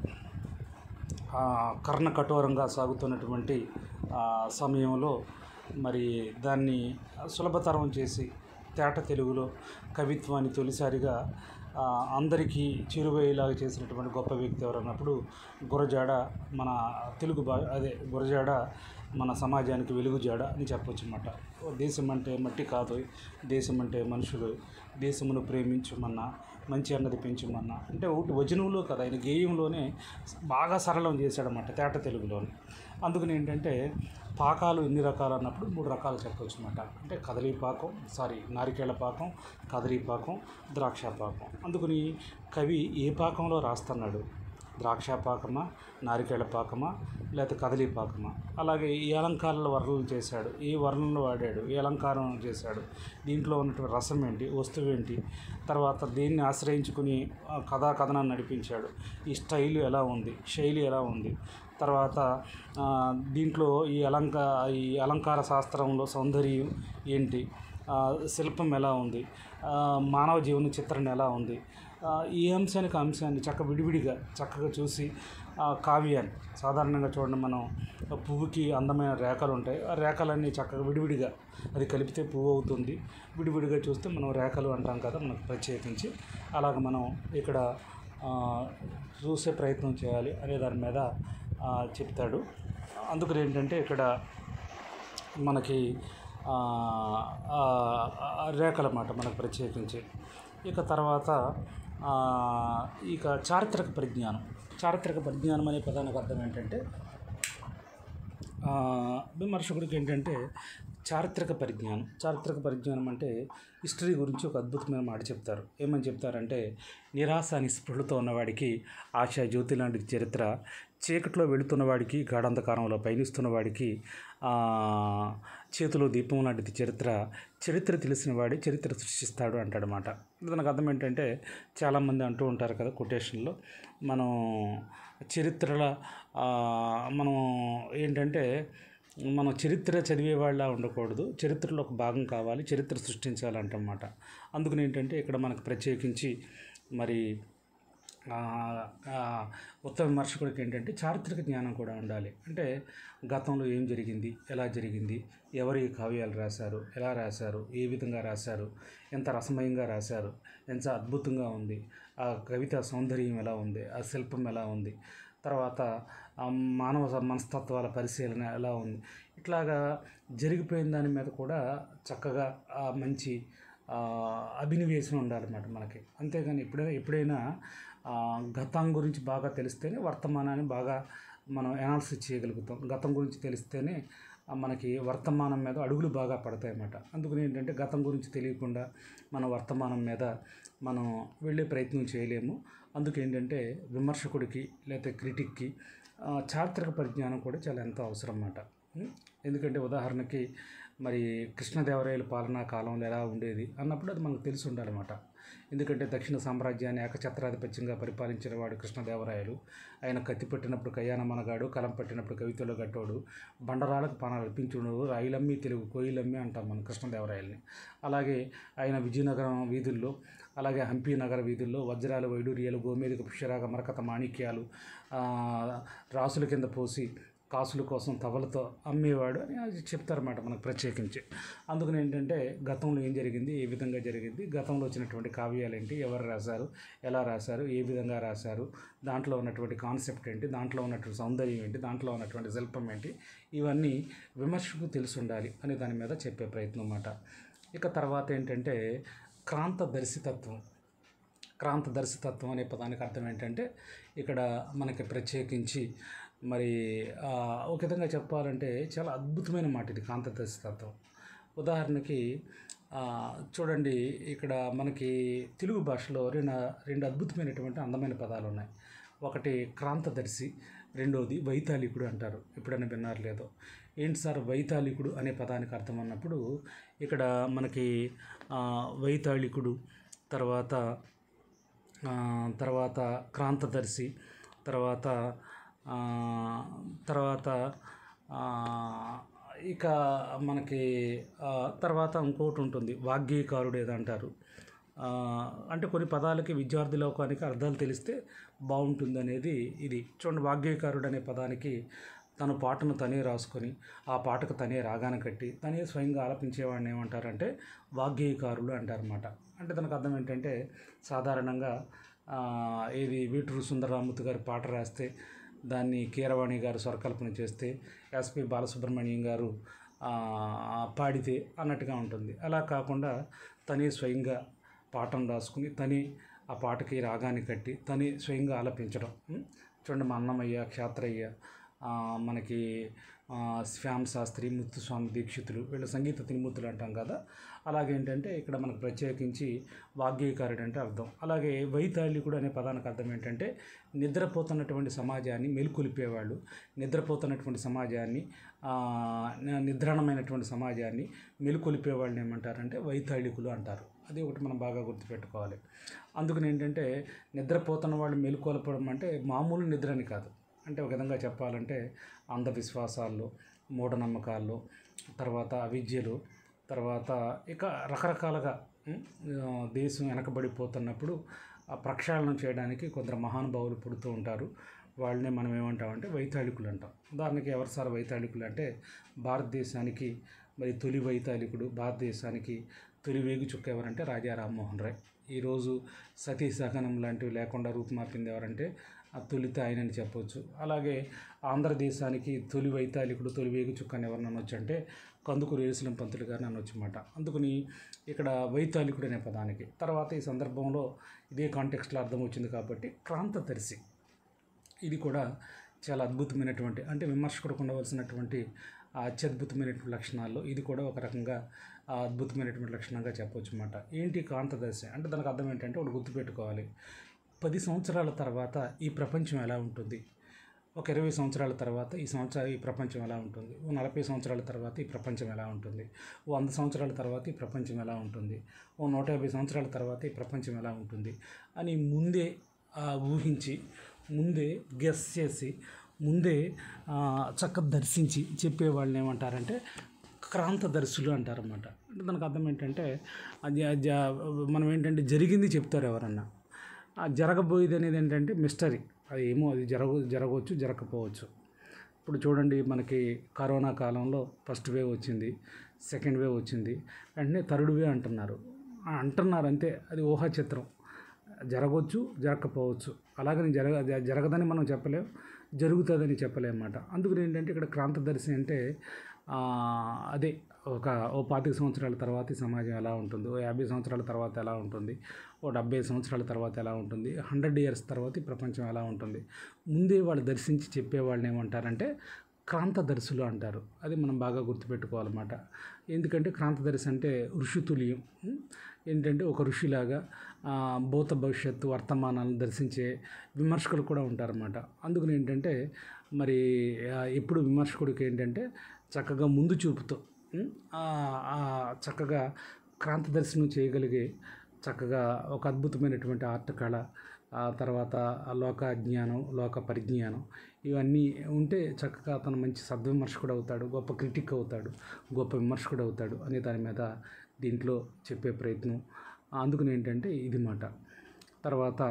ఆ, కర్ణ కఠోరంగా సాగుతున్నటువంటి ఆ, సమయంలో మరి దాన్ని సులభతరం చేసి తేట తెలుగులో కవిత్వాన్ని తొలిసారిగా ఆ, అందరికీ చేరువయ్యేలాగా చేసినటువంటి గొప్ప వ్యక్తి ఎవరన్నప్పుడు గురజాడ మన తెలుగు భా అదే గురజాడ మన సమాజానికి వెలుగు జాడ అని చెప్పొచ్చు అన్నమాట దేశం అంటే మట్టి కాదు దేశం అంటే మనుషులు దేశమును ప్రేమించుమన్నా మంచి అన్నది పెంచుమన్నా అంటే ఒకటి వచనంలో కదా ఆయన గేయంలోనే బాగా సరళం చేశాడన్నమాట తేట తెలుగులోనే అందుకని ఏంటంటే పాకాలు ఎన్ని రకాలు అన్నప్పుడు మూడు రకాలు చెప్పవచ్చు అనమాట అంటే కదలీ పాకం సారీ నారికేళ పాకం కదలీ పాకం ద్రాక్ష పాకం అందుకని కవి ఏ పాకంలో రాస్తున్నాడు ద్రాక్ష పాకమా నారికేళ పాకమా లేకపోతే కదలీ పాకమా అలాగే ఈ అలంకారాల వర్ణనలు చేశాడు ఏ వర్ణనలు వాడాడు ఏ అలంకారం చేశాడు దీంట్లో ఉన్నటువంటి రసం ఏంటి వస్తువు ఏంటి తర్వాత దేన్ని ఆశ్రయించుకుని ఆ కథా కథనాన్ని నడిపించాడు ఈ స్టైల్ ఎలా ఉంది శైలి ఎలా ఉంది తర్వాత ఆ, దీంట్లో ఈ అలంకా ఈ అలంకార శాస్త్రంలో సౌందర్యం ఏంటి ఆ, శిల్పం ఎలా ఉంది ఆ, మానవ జీవన చిత్రణ ఎలా ఉంది ఆ, ఈ అంశానికి ఆ అంశాన్ని చక్క విడివిడిగా చక్కగా చూసి ఆ కావ్యాన్ని సాధారణంగా చూడండి మనం ఆ పువ్వుకి అందమైన రేఖలు ఉంటాయి ఆ రేఖలన్నీ చక్కగా విడివిడిగా అది కలిపితే పువ్వు అవుతుంది విడివిడిగా చూస్తే మనం రేఖలు అంటాం కదా మనకు ప్రత్యేకించి అలాగ మనం ఇక్కడ ఆ, చూసే ప్రయత్నం చేయాలి అనే దాని మీద ఆ, చెప్తాడు అందుకని ఏంటంటే ఇక్కడ మనకి ఆ, ఆ, ఆ రేఖల మాట మనకు ప్రత్యేకించి ఇక తర్వాత ఆ, ఇక చారిత్రక పరిజ్ఞానం చారిత్రక పరిజ్ఞానం అనే పదానికి అర్థం ఏంటంటే ఆ, విమర్శకుడికి ఏంటంటే చారిత్రక పరిజ్ఞానం చారిత్రక పరిజ్ఞానం అంటే హిస్టరీ గురించి ఒక అద్భుతమైన మాట చెప్తారు ఏమని చెప్తారంటే నిరాశ నిస్పృహలతో ఉన్నవాడికి ఆశ జ్యోతి లాంటి చరిత్ర చీకట్లో వెళుతున్న వాడికి గాఢంధకారంలో పయనిస్తున్న వాడికి ఆ, చేతిలో దీపం లాంటిది చరిత్ర చరిత్ర తెలిసిన వాడి చరిత్ర సృష్టిస్తాడు అంటాడనమాట దానికి అర్థం ఏంటంటే చాలామంది అంటూ ఉంటారు కదా కొటేషన్లో మనం చరిత్రల ఆ, మనం ఏంటంటే మనం చరిత్ర చదివే వాళ్ళ ఉండకూడదు చరిత్రలో ఒక భాగం కావాలి చరిత్ర సృష్టించాలంటమాట అందుకని ఏంటంటే ఇక్కడ మనకు ప్రత్యేకించి మరి ఆ, ఆ, ఉత్తమ విమర్శకుడికి ఏంటంటే చారిత్రక జ్ఞానం కూడా ఉండాలి అంటే గతంలో ఏం జరిగింది ఎలా జరిగింది ఎవరు ఈ కావ్యాలు రాశారు ఎలా రాశారు ఏ విధంగా రాశారు ఎంత రసమయంగా రాశారు ఎంత అద్భుతంగా ఉంది ఆ కవిత సౌందర్యం ఎలా ఉంది ఆ శిల్పం ఎలా ఉంది తర్వాత ఆ మానవ స- మనస్తత్వాల పరిశీలన ఎలా ఉంది ఇట్లాగా జరిగిపోయిన దాని మీద కూడా చక్కగా ఆ మంచి ఆ, అభినవేశం ఉండాలన్నమాట మనకి అంతేగాని ఎప్పుడైనా ఎప్పుడైనా ఆ, గతం గురించి బాగా తెలిస్తేనే వర్తమానాన్ని బాగా మనం అనాలిసిస్ చేయగలుగుతాం గతం గురించి తెలిస్తేనే ఆ, మనకి వర్తమానం మీద అడుగులు బాగా పడతాయి అన్నమాట అందుకని ఏంటంటే గతం గురించి తెలియకుండా మన వర్తమానం మీద మనం వెళ్ళే ప్రయత్నం చేయలేము అందుకు ఏంటంటే విమర్శకుడికి లేకపోతే క్రిటిక్కి ఆ, చారిత్రక పరిజ్ఞానం కూడా చాలా ఎంతో అవసరం అన్నమాట ఉం? ఎందుకంటే ఉదాహరణకి మరి కృష్ణదేవరాయల పాలనా కాలంలో ఎలా ఉండేది అన్నప్పుడు అది మనకు తెలిసి ఉండాలన్నమాట ఎందుకంటే దక్షిణ సామ్రాజ్యాన్ని ఏకఛత్రాధిపత్యంగా పరిపాలించిన వాడు కృష్ణదేవరాయలు ఆయన కత్తి పెట్టినప్పుడు కయ్యాన మనగాడు కలం పెట్టినప్పుడు కవితలో గట్టోడు బండరాలకు పానాలు అర్పించుడు రాయిలమ్మి తెలుగు కోయిలమ్మి అంటాం మనం కృష్ణదేవరాయల్ని అలాగే ఆయన విజయనగరం వీధుల్లో అలాగే హంపి నగర వీధుల్లో వజ్రాలు వైడూర్యాలు గోమేదిక పుష్యరాగ మరకత మాణిక్యాలు ఆ, రాసుల కింద పోసి కాసుల కోసం తవలతో అమ్మేవాడు అని అది చెప్తారన్నమాట మనకు ప్రత్యేకించి అందుకని ఏంటంటే గతంలో ఏం జరిగింది ఏ విధంగా జరిగింది గతంలో వచ్చినటువంటి కావ్యాలు ఏంటి ఎవరు రాశారు ఎలా రాశారు ఏ విధంగా రాశారు దాంట్లో ఉన్నటువంటి కాన్సెప్ట్ ఏంటి దాంట్లో ఉన్నటువంటి సౌందర్యం ఏంటి దాంట్లో ఉన్నటువంటి శిల్పం ఏంటి ఇవన్నీ విమర్శకు తెలిసి ఉండాలి అనే దాని మీద చెప్పే ప్రయత్నం అన్నమాట ఇక తర్వాత ఏంటంటే క్రాంత దర్శితత్వం క్రాంత దర్శితత్వం అనే పదానికి అర్థం ఏంటంటే ఇక్కడ మనకి ప్రత్యేకించి మరి ఆ, ఒక విధంగా చెప్పాలంటే చాలా అద్భుతమైన మాట ఇది క్రాంత దర్శితత్వం ఉదాహరణకి ఆ, చూడండి ఇక్కడ మనకి తెలుగు భాషలో రెండు రెండు అద్భుతమైనటువంటి అందమైన పదాలు ఉన్నాయి ఒకటి క్రాంతదర్శి రెండోది వైతాళికుడు అంటారు ఎప్పుడైనా విన్నారు లేదో ఏంటి సార్ వైతాళికుడు అనే పదానికి అర్థం అన్నప్పుడు ఇక్కడ మనకి ఆ, వైతాళికుడు తర్వాత ఆ, తర్వాత క్రాంతదర్శి తర్వాత ఆ, తర్వాత ఆ, ఇక మనకి ఆ, తర్వాత ఇంకోటి ఉంటుంది వాగ్గీకారుడు ఏదో అంటారు ఆ, అంటే కొన్ని పదాలకి విద్యార్థి లోకానికి అర్థాలు తెలిస్తే బాగుంటుంది అనేది ఇది చూడండి వాగ్గేయకారుడు అనే పదానికి తన పాటను తనే రాసుకొని ఆ పాటకు తనే రాగాన కట్టి తనే స్వయంగా ఆలపించేవాడిని ఏమంటారంటే వాగ్గేయకారులు అంటారన్నమాట అంటే దానికి అర్థం ఏంటంటే సాధారణంగా ఆ, ఇది వీటూరు సుందరరామూర్తి గారి పాట రాస్తే దాన్ని కీరవాణి గారు స్వరకల్పన చేస్తే ఎస్పి బాలసుబ్రహ్మణ్యం గారు ఆ, పాడితే అన్నట్టుగా ఉంటుంది అలా కాకుండా తనే స్వయంగా పాఠం రాసుకుని తనే ఆ పాటకి రాగాన్ని కట్టి తనే స్వయంగా ఆలపించడం ఉం? చూడండి మా అన్నమయ్య క్షాత్రయ్య ఆ, మనకి ఆ, శ్యామ్ శాస్త్రి ముత్తుస్వామి దీక్షితులు వీళ్ళ సంగీత తిరుమూర్తులు అంటాం కదా అలాగే ఏంటంటే ఇక్కడ మనకు ప్రత్యేకించి వాగ్గేయకారుడు అంటే అర్థం అలాగే వైతాళికుడు అనే పదానికి అర్థం ఏంటంటే నిద్రపోతున్నటువంటి సమాజాన్ని మేల్కొలిపేవాళ్ళు నిద్రపోతున్నటువంటి సమాజాన్ని ఆ, న- నిద్రాణమైనటువంటి సమాజాన్ని మేలుకొలిపే వాళ్ళని ఏమంటారంటే వైతాళికులు అంటారు అది ఒకటి మనం బాగా గుర్తుపెట్టుకోవాలి అందుకని ఏంటంటే నిద్రపోతున్న వాళ్ళు మేలుకొలపడం అంటే మామూలు నిద్రని కాదు అంటే ఒక విధంగా చెప్పాలంటే అంధవిశ్వాసాల్లో మూఢనమ్మకాల్లో తర్వాత అవిద్యలు తర్వాత ఇక రకరకాలుగా ఉం, ఆ, దేశం వెనకబడిపోతున్నప్పుడు ఆ ప్రక్షాళన చేయడానికి కొందరు మహానుభావులు పుడుతూ ఉంటారు వాళ్ళని మనం ఏమంటామంటే వైతాళికులు అంటాం ఉదాహరణకి ఎవరు సార్ వైతాళికులు అంటే భారతదేశానికి మరి తొలి వైతాళికుడు భారతదేశానికి తొలి వేగు చుక్క ఎవరంటే రాజా రామ్మోహన్ రాయ్ ఈరోజు సతీ సహనం లాంటివి లేకుండా రూపుమాపింది ఎవరంటే ఆ తొలిత ఆయనని చెప్పొచ్చు అలాగే ఆంధ్రదేశానికి తొలి వైతాళికుడు తొలి వేగు చుక్క అని ఎవరిని అనొచ్చు అంటే కందుకూరు ఏసులం పంతులు గారిని అనొచ్చు అన్నమాట అందుకని ఇక్కడ వైతాళికుడు అనే పదానికి తర్వాత ఈ సందర్భంలో ఇదే కాంటెక్స్ట్లో అర్థం వచ్చింది కాబట్టి క్రాంతదర్శి ఇది కూడా చాలా అద్భుతమైనటువంటి అంటే విమర్శకుడికి ఉండవలసినటువంటి ఆ అత్యద్భుతమైనటువంటి లక్షణాల్లో ఇది కూడా ఒక రకంగా ఆ అద్భుతమైనటువంటి లక్షణంగా చెప్పొచ్చు అన్నమాట ఏంటి కాంతదశ అంటే దానికి అర్థం ఏంటంటే ఒకటి గుర్తుపెట్టుకోవాలి పది సంవత్సరాల తర్వాత ఈ ప్రపంచం ఎలా ఉంటుంది ఒక ఇరవై సంవత్సరాల తర్వాత ఈ సంవత్సరం ఈ ప్రపంచం ఎలా ఉంటుంది ఓ నలభై సంవత్సరాల తర్వాత ఈ ప్రపంచం ఎలా ఉంటుంది ఓ వంద సంవత్సరాల తర్వాత ఈ ప్రపంచం ఎలా ఉంటుంది ఓ నూట యాభై సంవత్సరాల తర్వాత ఈ ప్రపంచం ఎలా ఉంటుంది అని ముందే ఆ, ఊహించి ముందే గెస్ చేసి ముందే ఆ, చక్కగా దర్శించి చెప్పే వాళ్ళని ఏమంటారంటే క్రాంతదర్శులు అంటారన్నమాట అంటే దానికి అర్థం ఏంటంటే అది అది ఆ మనం ఏంటంటే జరిగింది చెప్తారు ఎవరన్నా ఆ జరగబోయేది అనేది ఏంటంటే మిస్టరీ అది ఏమో అది జరగ జరగవచ్చు జరగకపోవచ్చు ఇప్పుడు చూడండి మనకి కరోనా కాలంలో ఫస్ట్ వేవ్ వచ్చింది సెకండ్ వేవ్ వచ్చింది వెంటనే థర్డ్ వేవ్ అంటున్నారు ఆ అంటున్నారు అంతే అది ఊహా చిత్రం జరగవచ్చు జరగకపోవచ్చు అలాగని జరగ జ- జరగదని మనం చెప్పలేం జరుగుతుందని చెప్పలేం అన్నమాట అందుకని ఏంటంటే ఇక్కడ క్రాంతదర్శి అంటే ఆ, అదే ఒక ఓ పాతిక సంవత్సరాల తర్వాత ఈ సమాజం ఎలా ఉంటుంది ఓ యాభై సంవత్సరాల తర్వాత ఎలా ఉంటుంది ఓ డెబ్బై సంవత్సరాల తర్వాత ఎలా ఉంటుంది హండ్రెడ్ ఇయర్స్ తర్వాత ఈ ప్రపంచం ఎలా ఉంటుంది ముందే వాళ్ళు దర్శించి చెప్పే వాళ్ళని ఏమంటారంటే క్రాంతదర్శులు అంటారు అది మనం బాగా గుర్తుపెట్టుకోవాలన్నమాట ఎందుకంటే క్రాంతదర్శి అంటే ఋషితుల్యం ఉం? ఏంటంటే ఒక ఋషిలాగా ఆ, భూత భవిష్యత్తు వర్తమానాలను దర్శించే విమర్శకులు కూడా ఉంటారన్నమాట అందుకని ఏంటంటే మరి ఆ, ఎప్పుడు విమర్శకుడికి ఏంటంటే చక్కగా ముందు చూపుతో ఉం? ఆ, ఆ చక్కగా క్రాంతదర్శనం చేయగలిగే చక్కగా ఒక అద్భుతమైనటువంటి ఆర్ట్ కళ ఆ తర్వాత ఆ లోక జ్ఞానం లోక పరిజ్ఞానం ఇవన్నీ ఉంటే చక్కగా అతను మంచి సద్విమర్శకుడు అవుతాడు గొప్ప క్రిటిక్ అవుతాడు గొప్ప విమర్శకుడు అవుతాడు అనే దాని మీద దీంట్లో చెప్పే ప్రయత్నం అందుకని ఏంటంటే ఇది మాట తర్వాత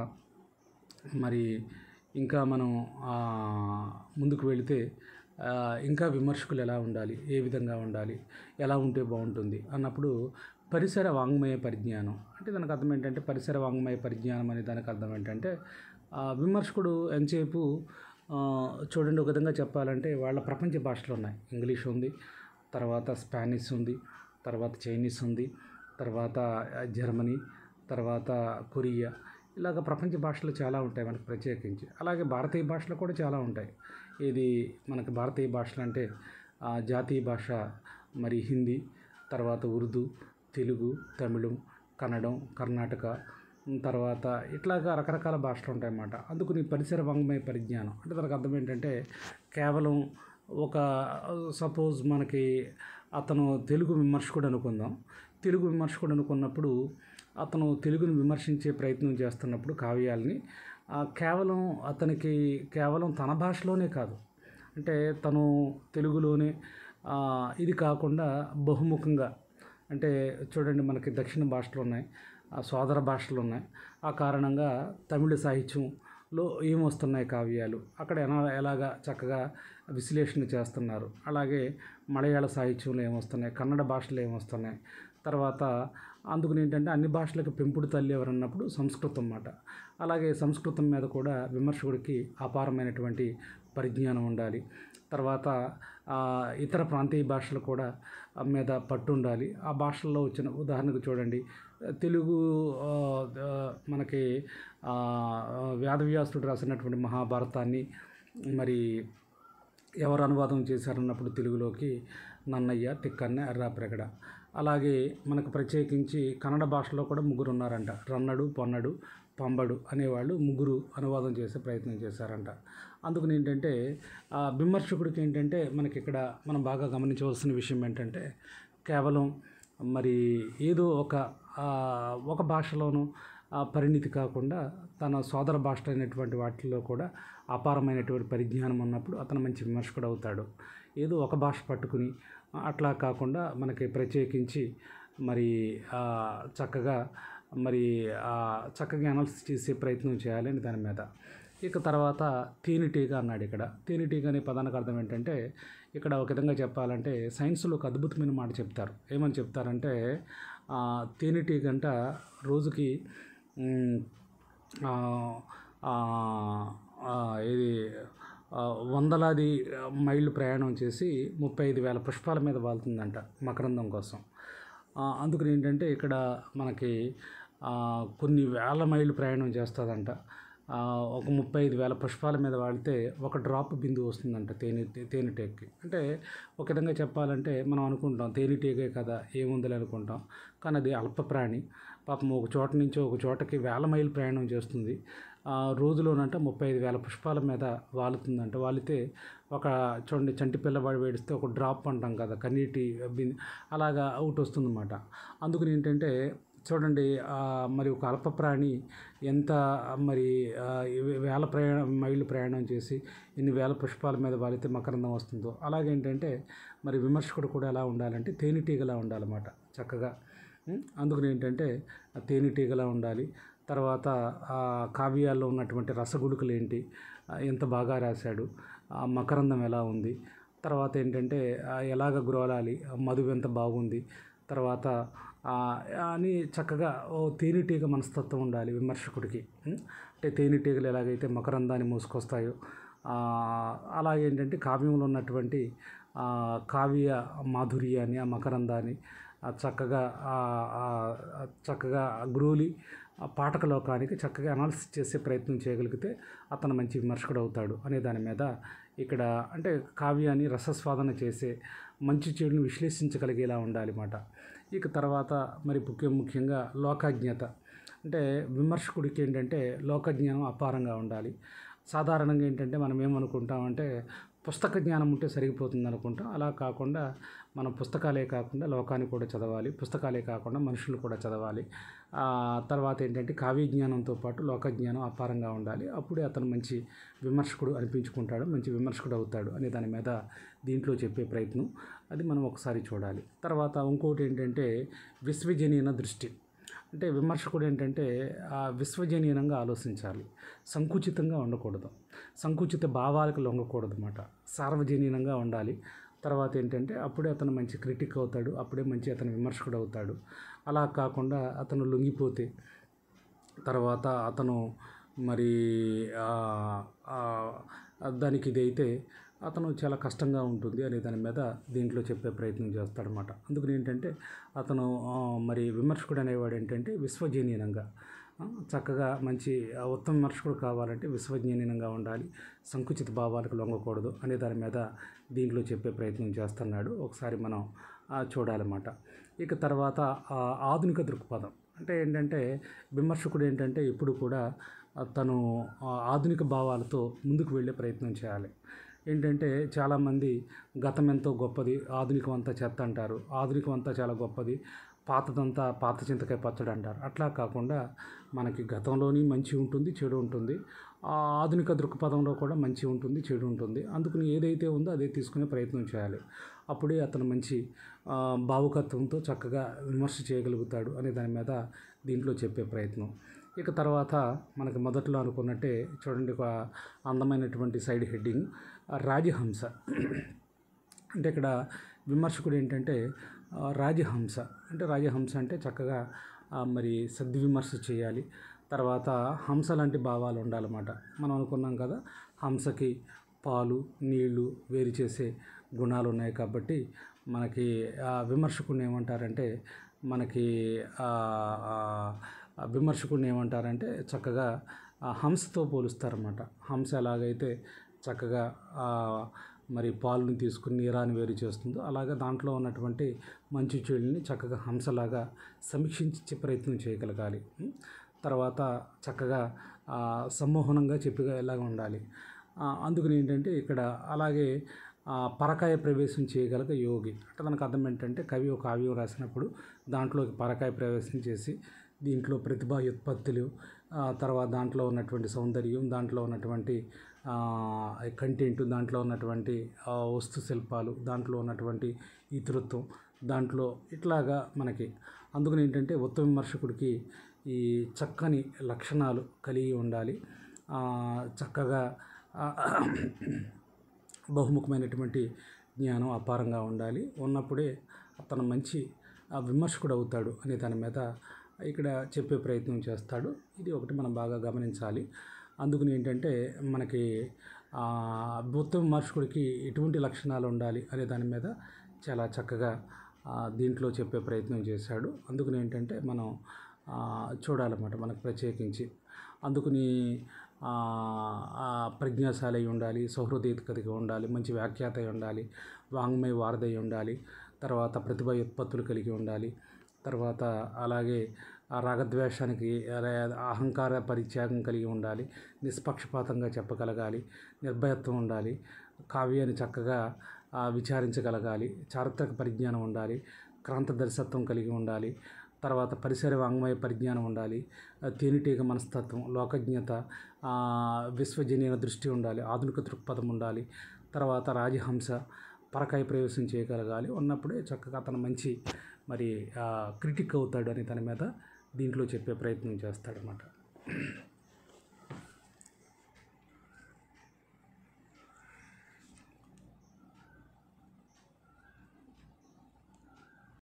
మరి ఇంకా మనం ఆ, ముందుకు వెళితే ఆ, ఇంకా విమర్శకులు ఎలా ఉండాలి ఏ విధంగా ఉండాలి ఎలా ఉంటే బాగుంటుంది అన్నప్పుడు పరిసర వాంగ్మయ పరిజ్ఞానం అంటే దానికి అర్థం ఏంటంటే పరిసర వాంగ్మయ పరిజ్ఞానం అనే దానికి అర్థం ఏంటంటే ఆ, విమర్శకుడు ఎంతసేపు ఆ, చూడండి ఒక విధంగా చెప్పాలంటే వాళ్ళ ప్రపంచ భాషలు ఉన్నాయి ఇంగ్లీష్ ఉంది తర్వాత స్పానిష్ ఉంది తర్వాత చైనీస్ ఉంది తర్వాత ఆ, జర్మనీ తర్వాత కొరియా ఇలాగ ప్రపంచ భాషలు చాలా ఉంటాయి మనకు ప్రత్యేకించి అలాగే భారతీయ భాషలు కూడా చాలా ఉంటాయి ఇది మనకు భారతీయ భాషలు అంటే ఆ, జాతీయ భాష మరి హిందీ తర్వాత ఉర్దూ తెలుగు తమిళం కన్నడం కర్ణాటక ఉమ్, తర్వాత ఇట్లాగా రకరకాల భాషలు ఉంటాయన్నమాట అందుకని పరిసర వాంగ్మయ పరిజ్ఞానం అంటే దానికి అర్థం ఏంటంటే కేవలం ఒక సపోజ్ మనకి అతను తెలుగు విమర్శకుడు అనుకుందాం తెలుగు విమర్శకుడు అనుకున్నప్పుడు అతను తెలుగుని విమర్శించే ప్రయత్నం చేస్తున్నప్పుడు కావ్యాలని ఆ, కేవలం అతనికి కేవలం తన భాషలోనే కాదు అంటే తను తెలుగులోనే ఆ, ఇది కాకుండా బహుముఖంగా అంటే చూడండి మనకి దక్షిణ భాషలు ఉన్నాయి ఆ సోదర భాషలు ఉన్నాయి ఆ కారణంగా తమిళ సాహిత్యంలో ఏమొస్తున్నాయి కావ్యాలు అక్కడ ఎలా ఎలాగా చక్కగా విశ్లేషణ చేస్తున్నారు అలాగే మలయాళ సాహిత్యంలో ఏమొస్తున్నాయి కన్నడ భాషలో ఏమొస్తున్నాయి తర్వాత అందుకని ఏంటంటే అన్ని భాషలకు పెంపుడు తల్లి ఎవరన్నప్పుడు సంస్కృతం అన్నమాట అలాగే సంస్కృతం మీద కూడా విమర్శకుడికి అపారమైనటువంటి పరిజ్ఞానం ఉండాలి తర్వాత ఆ, ఇతర ప్రాంతీయ భాషలు కూడా ఆ మీద పట్టు ఉండాలి ఆ భాషల్లో వచ్చిన ఉదాహరణకు చూడండి తెలుగు ఆ, ఆ, మనకి ఆ, వేదవ్యాసుడు రాసినటువంటి మహాభారతాన్ని మరి ఎవరు అనువాదం చేశారన్నప్పుడు తెలుగులోకి నన్నయ్య తిక్కన్న ఎర్రాప్రగడ అలాగే మనకు ప్రత్యేకించి కన్నడ భాషలో కూడా ముగ్గురు ఉన్నారంట రన్నడు పొన్నడు పంబడు అనేవాళ్ళు ముగ్గురు అనువాదం చేసే ప్రయత్నం చేశారంట అందుకని ఏంటంటే ఆ విమర్శకుడికి ఏంటంటే మనకి ఇక్కడ మనం బాగా గమనించవలసిన విషయం ఏంటంటే కేవలం మరి ఏదో ఒక ఆ, ఒక భాషలోనూ ఆ, పరిణితి కాకుండా తన సోదర భాష అయినటువంటి వాటిల్లో కూడా అపారమైనటువంటి పరిజ్ఞానం ఉన్నప్పుడు అతను మంచి విమర్శకుడు అవుతాడు ఏదో ఒక భాష పట్టుకుని అట్లా కాకుండా మనకి ప్రత్యేకించి మరి ఆ, చక్కగా మరి ఆ, చక్కగా అనాలిసిస్ చేసే ప్రయత్నం చేయాలని దాని మీద ఇక తర్వాత తేనెటీగ అన్నాడు ఇక్కడ తేనెటీగ అనే పదానికి అర్థం ఏంటంటే ఇక్కడ ఒక విధంగా చెప్పాలంటే సైన్స్లో ఒక అద్భుతమైన మాట చెప్తారు ఏమని చెప్తారంటే ఆ, తేనెటీగ అంట రోజుకి మ్, ఆ, ఆ, ఆ, ఇది ఆ, వందలాది మైళ్ళు ప్రయాణం చేసి ముప్పై ఐదు వేల పుష్పాల మీద వాళ్తుందంట మకరందం కోసం ఆ, అందుకని ఏంటంటే ఇక్కడ మనకి ఆ, కొన్ని వేల మైళ్ళు ప్రయాణం చేస్తుందంట ఆ, ఒక ముప్పై ఐదు వేల పుష్పాల మీద వాడితే ఒక డ్రాప్ బిందువు వస్తుందంట తేనె తేనెటీగకి అంటే ఒక విధంగా చెప్పాలంటే మనం అనుకుంటాం తేనెటీగే కదా ఏముందని అనుకుంటాం కానీ అది అల్ప ప్రాణి పాపం ఒక చోట నుంచి ఒక చోటకి వేల మైలు ప్రయాణం చేస్తుంది ఆ రోజులోనంట ముప్పై ఐదు వేల పుష్పాల మీద వాలుతుందంట వాలితే ఒక చూడండి చంటి పిల్లవాడు వేడిస్తే ఒక డ్రాప్ అంటాం కదా కన్నీటి బింది అలాగా అవుట్ వస్తుందన్నమాట అందుకని ఏంటంటే చూడండి ఆ, మరి ఒక అల్ప ప్రాణి ఎంత మరి ఆ, ఇవి వేల ప్రయాణం మైళ్ళు ప్రయాణం చేసి ఇన్ని వేల పుష్పాల మీద వాలితే మకరందం వస్తుందో అలాగేంటంటే మరి విమర్శకుడు కూడా ఎలా ఉండాలంటే తేనెటీగలా ఉండాలన్నమాట చక్కగా ఉం? అందుకని ఏంటంటే ఆ తేనెటీగలా ఉండాలి తర్వాత ఆ కావ్యాల్లో ఉన్నటువంటి రసగుళికలు ఏంటి ఆ, ఎంత బాగా రాశాడు ఆ మకరందం ఎలా ఉంది తర్వాత ఏంటంటే ఆ, ఎలాగ గ్రోలాలి ఆ మధువు ఎంత బాగుంది తర్వాత ఆ, అని చక్కగా ఓ తేనెటీగ మనస్తత్వం ఉండాలి విమర్శకుడికి ఉం? అంటే తేనెటీగలు ఎలాగైతే మకరందాన్ని మోసుకొస్తాయో ఆ, అలాగే ఏంటంటే కావ్యంలో ఉన్నటువంటి ఆ, కావ్య మాధుర్యాన్ని ఆ మకరందాన్ని ఆ చక్కగా ఆ, ఆ, ఆ చక్కగా గ్రోలి ఆ పాఠక లోకానికి చక్కగా అనాలిసిస్ చేసే ప్రయత్నం చేయగలిగితే అతను మంచి విమర్శకుడు అవుతాడు అనే దాని మీద ఇక్కడ అంటే కావ్యాన్ని రసస్వాదన చేసే మంచి చెడుని విశ్లేషించగలిగేలా ఉండాలి మాట ఇక తర్వాత మరి ముఖ్య ముఖ్యంగా లోకాజ్ఞత అంటే విమర్శకుడికి ఏంటంటే లోకజ్ఞానం అపారంగా ఉండాలి సాధారణంగా ఏంటంటే మనం ఏమనుకుంటామంటే పుస్తక జ్ఞానం ఉంటే సరిగిపోతుంది అనుకుంటాం అలా కాకుండా మనం పుస్తకాలే కాకుండా లోకాన్ని కూడా చదవాలి పుస్తకాలే కాకుండా మనుషులు కూడా చదవాలి ఆ, తర్వాత ఏంటంటే కావ్య జ్ఞానంతో పాటు లోక జ్ఞానం అపారంగా ఉండాలి అప్పుడే అతను మంచి విమర్శకుడు అనిపించుకుంటాడు మంచి విమర్శకుడు అవుతాడు అనే దాని మీద దీంట్లో చెప్పే ప్రయత్నం అది మనం ఒకసారి చూడాలి తర్వాత ఇంకోటి ఏంటంటే విశ్వజనీన దృష్టి అంటే విమర్శకుడు ఏంటంటే ఆ విశ్వజనీనంగా ఆలోచించాలి సంకుచితంగా ఉండకూడదు సంకుచిత భావాలకు లొంగకూడదు అన్నమాట సార్వజనీనంగా ఉండాలి తర్వాత ఏంటంటే అప్పుడే అతను మంచి క్రిటిక్ అవుతాడు అప్పుడే మంచి అతను విమర్శకుడు అవుతాడు అలా కాకుండా అతను లొంగిపోతే తర్వాత అతను మరి ఆ, ఆ, దానికి ఇదైతే అతను చాలా కష్టంగా ఉంటుంది అనే దాని మీద దీంట్లో చెప్పే ప్రయత్నం చేస్తాడనమాట అందుకని ఏంటంటే అతను ఆ, మరి విమర్శకుడు అనేవాడు ఏంటంటే విశ్వజనీనంగా ఆ, చక్కగా మంచి ఆ, ఉత్తమ విమర్శకుడు కావాలంటే విశ్వజనీనంగా ఉండాలి సంకుచిత భావాలకు లొంగకూడదు అనే దాని మీద దీంట్లో చెప్పే ప్రయత్నం చేస్తున్నాడు ఒకసారి మనం ఆ, చూడాలన్నమాట ఇక తర్వాత ఆ, ఆధునిక దృక్పథం అంటే ఏంటంటే విమర్శకుడు ఏంటంటే ఎప్పుడు కూడా ఆ, తను ఆ, ఆధునిక భావాలతో ముందుకు వెళ్ళే ప్రయత్నం చేయాలి ఏంటంటే చాలామంది గతం ఎంతో గొప్పది ఆధునికం అంతా చెత్త అంటారు ఆధునికం అంతా చాలా గొప్పది పాతదంతా పాత చింతకాయ పచ్చడి అంటారు అట్లా కాకుండా మనకి గతంలోని మంచి ఉంటుంది చెడు ఉంటుంది ఆ ఆధునిక దృక్పథంలో కూడా మంచి ఉంటుంది చెడు ఉంటుంది అందుకని ఏదైతే ఉందో అదే తీసుకునే ప్రయత్నం చేయాలి అప్పుడే అతను మంచి ఆ, భావుకత్వంతో చక్కగా విమర్శ చేయగలుగుతాడు అనే దాని మీద దీంట్లో చెప్పే ప్రయత్నం ఇక తర్వాత మనకి మొదట్లో అనుకున్నట్టే చూడండి ఒక అందమైనటువంటి సైడ్ హెడ్డింగ్ ఆ, రాజహంస అంటే ఇక్కడ విమర్శకుడు ఏంటంటే ఆ, రాజహంస అంటే రాజహంస అంటే చక్కగా ఆ, మరి సద్విమర్శ చేయాలి తర్వాత హంస లాంటి భావాలు ఉండాలన్నమాట మనం అనుకున్నాం కదా హంసకి పాలు నీళ్లు వేరు చేసే గుణాలు ఉన్నాయి కాబట్టి మనకి ఆ విమర్శకుడిని ఏమంటారంటే మనకి ఆ, ఆ, ఆ విమర్శకుడిని ఏమంటారంటే చక్కగా ఆ హంసతో పోలుస్తారన్నమాట హంస ఎలాగైతే చక్కగా ఆ, మరి పాలను తీసుకుని నీరాన్ని వేరు చేస్తుందో అలాగే దాంట్లో ఉన్నటువంటి మంచి చెడుని చక్కగా హంసలాగా సమీక్షించే ప్రయత్నం చేయగలగాలి ఉం? తర్వాత చక్కగా ఆ, సమ్మోహనంగా చెప్పేలాగా ఉండాలి ఆ, అందుకని ఏంటంటే ఇక్కడ అలాగే ఆ, పరకాయ ప్రవేశం చేయగలగ యోగి అంటే దానికి అర్థం ఏంటంటే కవి ఒక కావ్యం రాసినప్పుడు దాంట్లోకి పరకాయ ప్రవేశం చేసి దీంట్లో ప్రతిభా ఉత్పత్తులు ఆ, తర్వాత దాంట్లో ఉన్నటువంటి సౌందర్యం దాంట్లో ఉన్నటువంటి కంటెంట్ దాంట్లో ఉన్నటువంటి ఆ, వస్తు శిల్పాలు దాంట్లో ఉన్నటువంటి ఇతరత్వం దాంట్లో ఇట్లాగా మనకి అందుకని ఏంటంటే ఉత్తమ విమర్శకుడికి ఈ చక్కని లక్షణాలు కలిగి ఉండాలి ఆ, చక్కగా ఆ, బహుముఖమైనటువంటి జ్ఞానం అపారంగా ఉండాలి ఉన్నప్పుడే అతను మంచి ఆ, విమర్శకుడు అవుతాడు అనే దాని మీద ఇక్కడ చెప్పే ప్రయత్నం చేస్తాడు ఇది ఒకటి మనం బాగా గమనించాలి అందుకని ఏంటంటే మనకి ఆ, ఉత్తమ విమర్శకుడికి ఎటువంటి లక్షణాలు ఉండాలి అనే దాని మీద చాలా చక్కగా ఆ, దీంట్లో చెప్పే ప్రయత్నం చేశాడు అందుకని ఏంటంటే మనం ఆ, చూడాలన్నమాట మనకు ప్రత్యేకించి అందుకని ఆ, ఆ, ప్రజ్ఞాశాలి అయి ఉండాలి సౌహృదయత కలిగి ఉండాలి మంచి వ్యాఖ్యాత అయి ఉండాలి వాంగ్మయ వారధి అయి ఉండాలి తర్వాత ప్రతిభ ఉత్పత్తులు కలిగి ఉండాలి తర్వాత అలాగే ఆ రాగద్వేషానికి అరే అహంకార పరిత్యాగం కలిగి ఉండాలి నిష్పక్షపాతంగా చెప్పగలగాలి నిర్భయత్వం ఉండాలి కావ్యాన్ని చక్కగా ఆ, విచారించగలగాలి చారిత్రక పరిజ్ఞానం ఉండాలి క్రాంత దర్శత్వం కలిగి ఉండాలి తర్వాత పరిసర వాంగ్మయ పరిజ్ఞానం ఉండాలి ఆ, తేనెటీగ మనస్తత్వం లోకజ్ఞత ఆ, విశ్వజనీయ దృష్టి ఉండాలి ఆధునిక దృక్పథం ఉండాలి తర్వాత రాజహంస పరకాయ ప్రవేశం చేయగలగాలి ఉన్నప్పుడే చక్కగా అతను మంచి మరి క్రిటిక్ అవుతాడు అని తన మీద దీంట్లో చెప్పే ప్రయత్నం చేస్తాడనమాట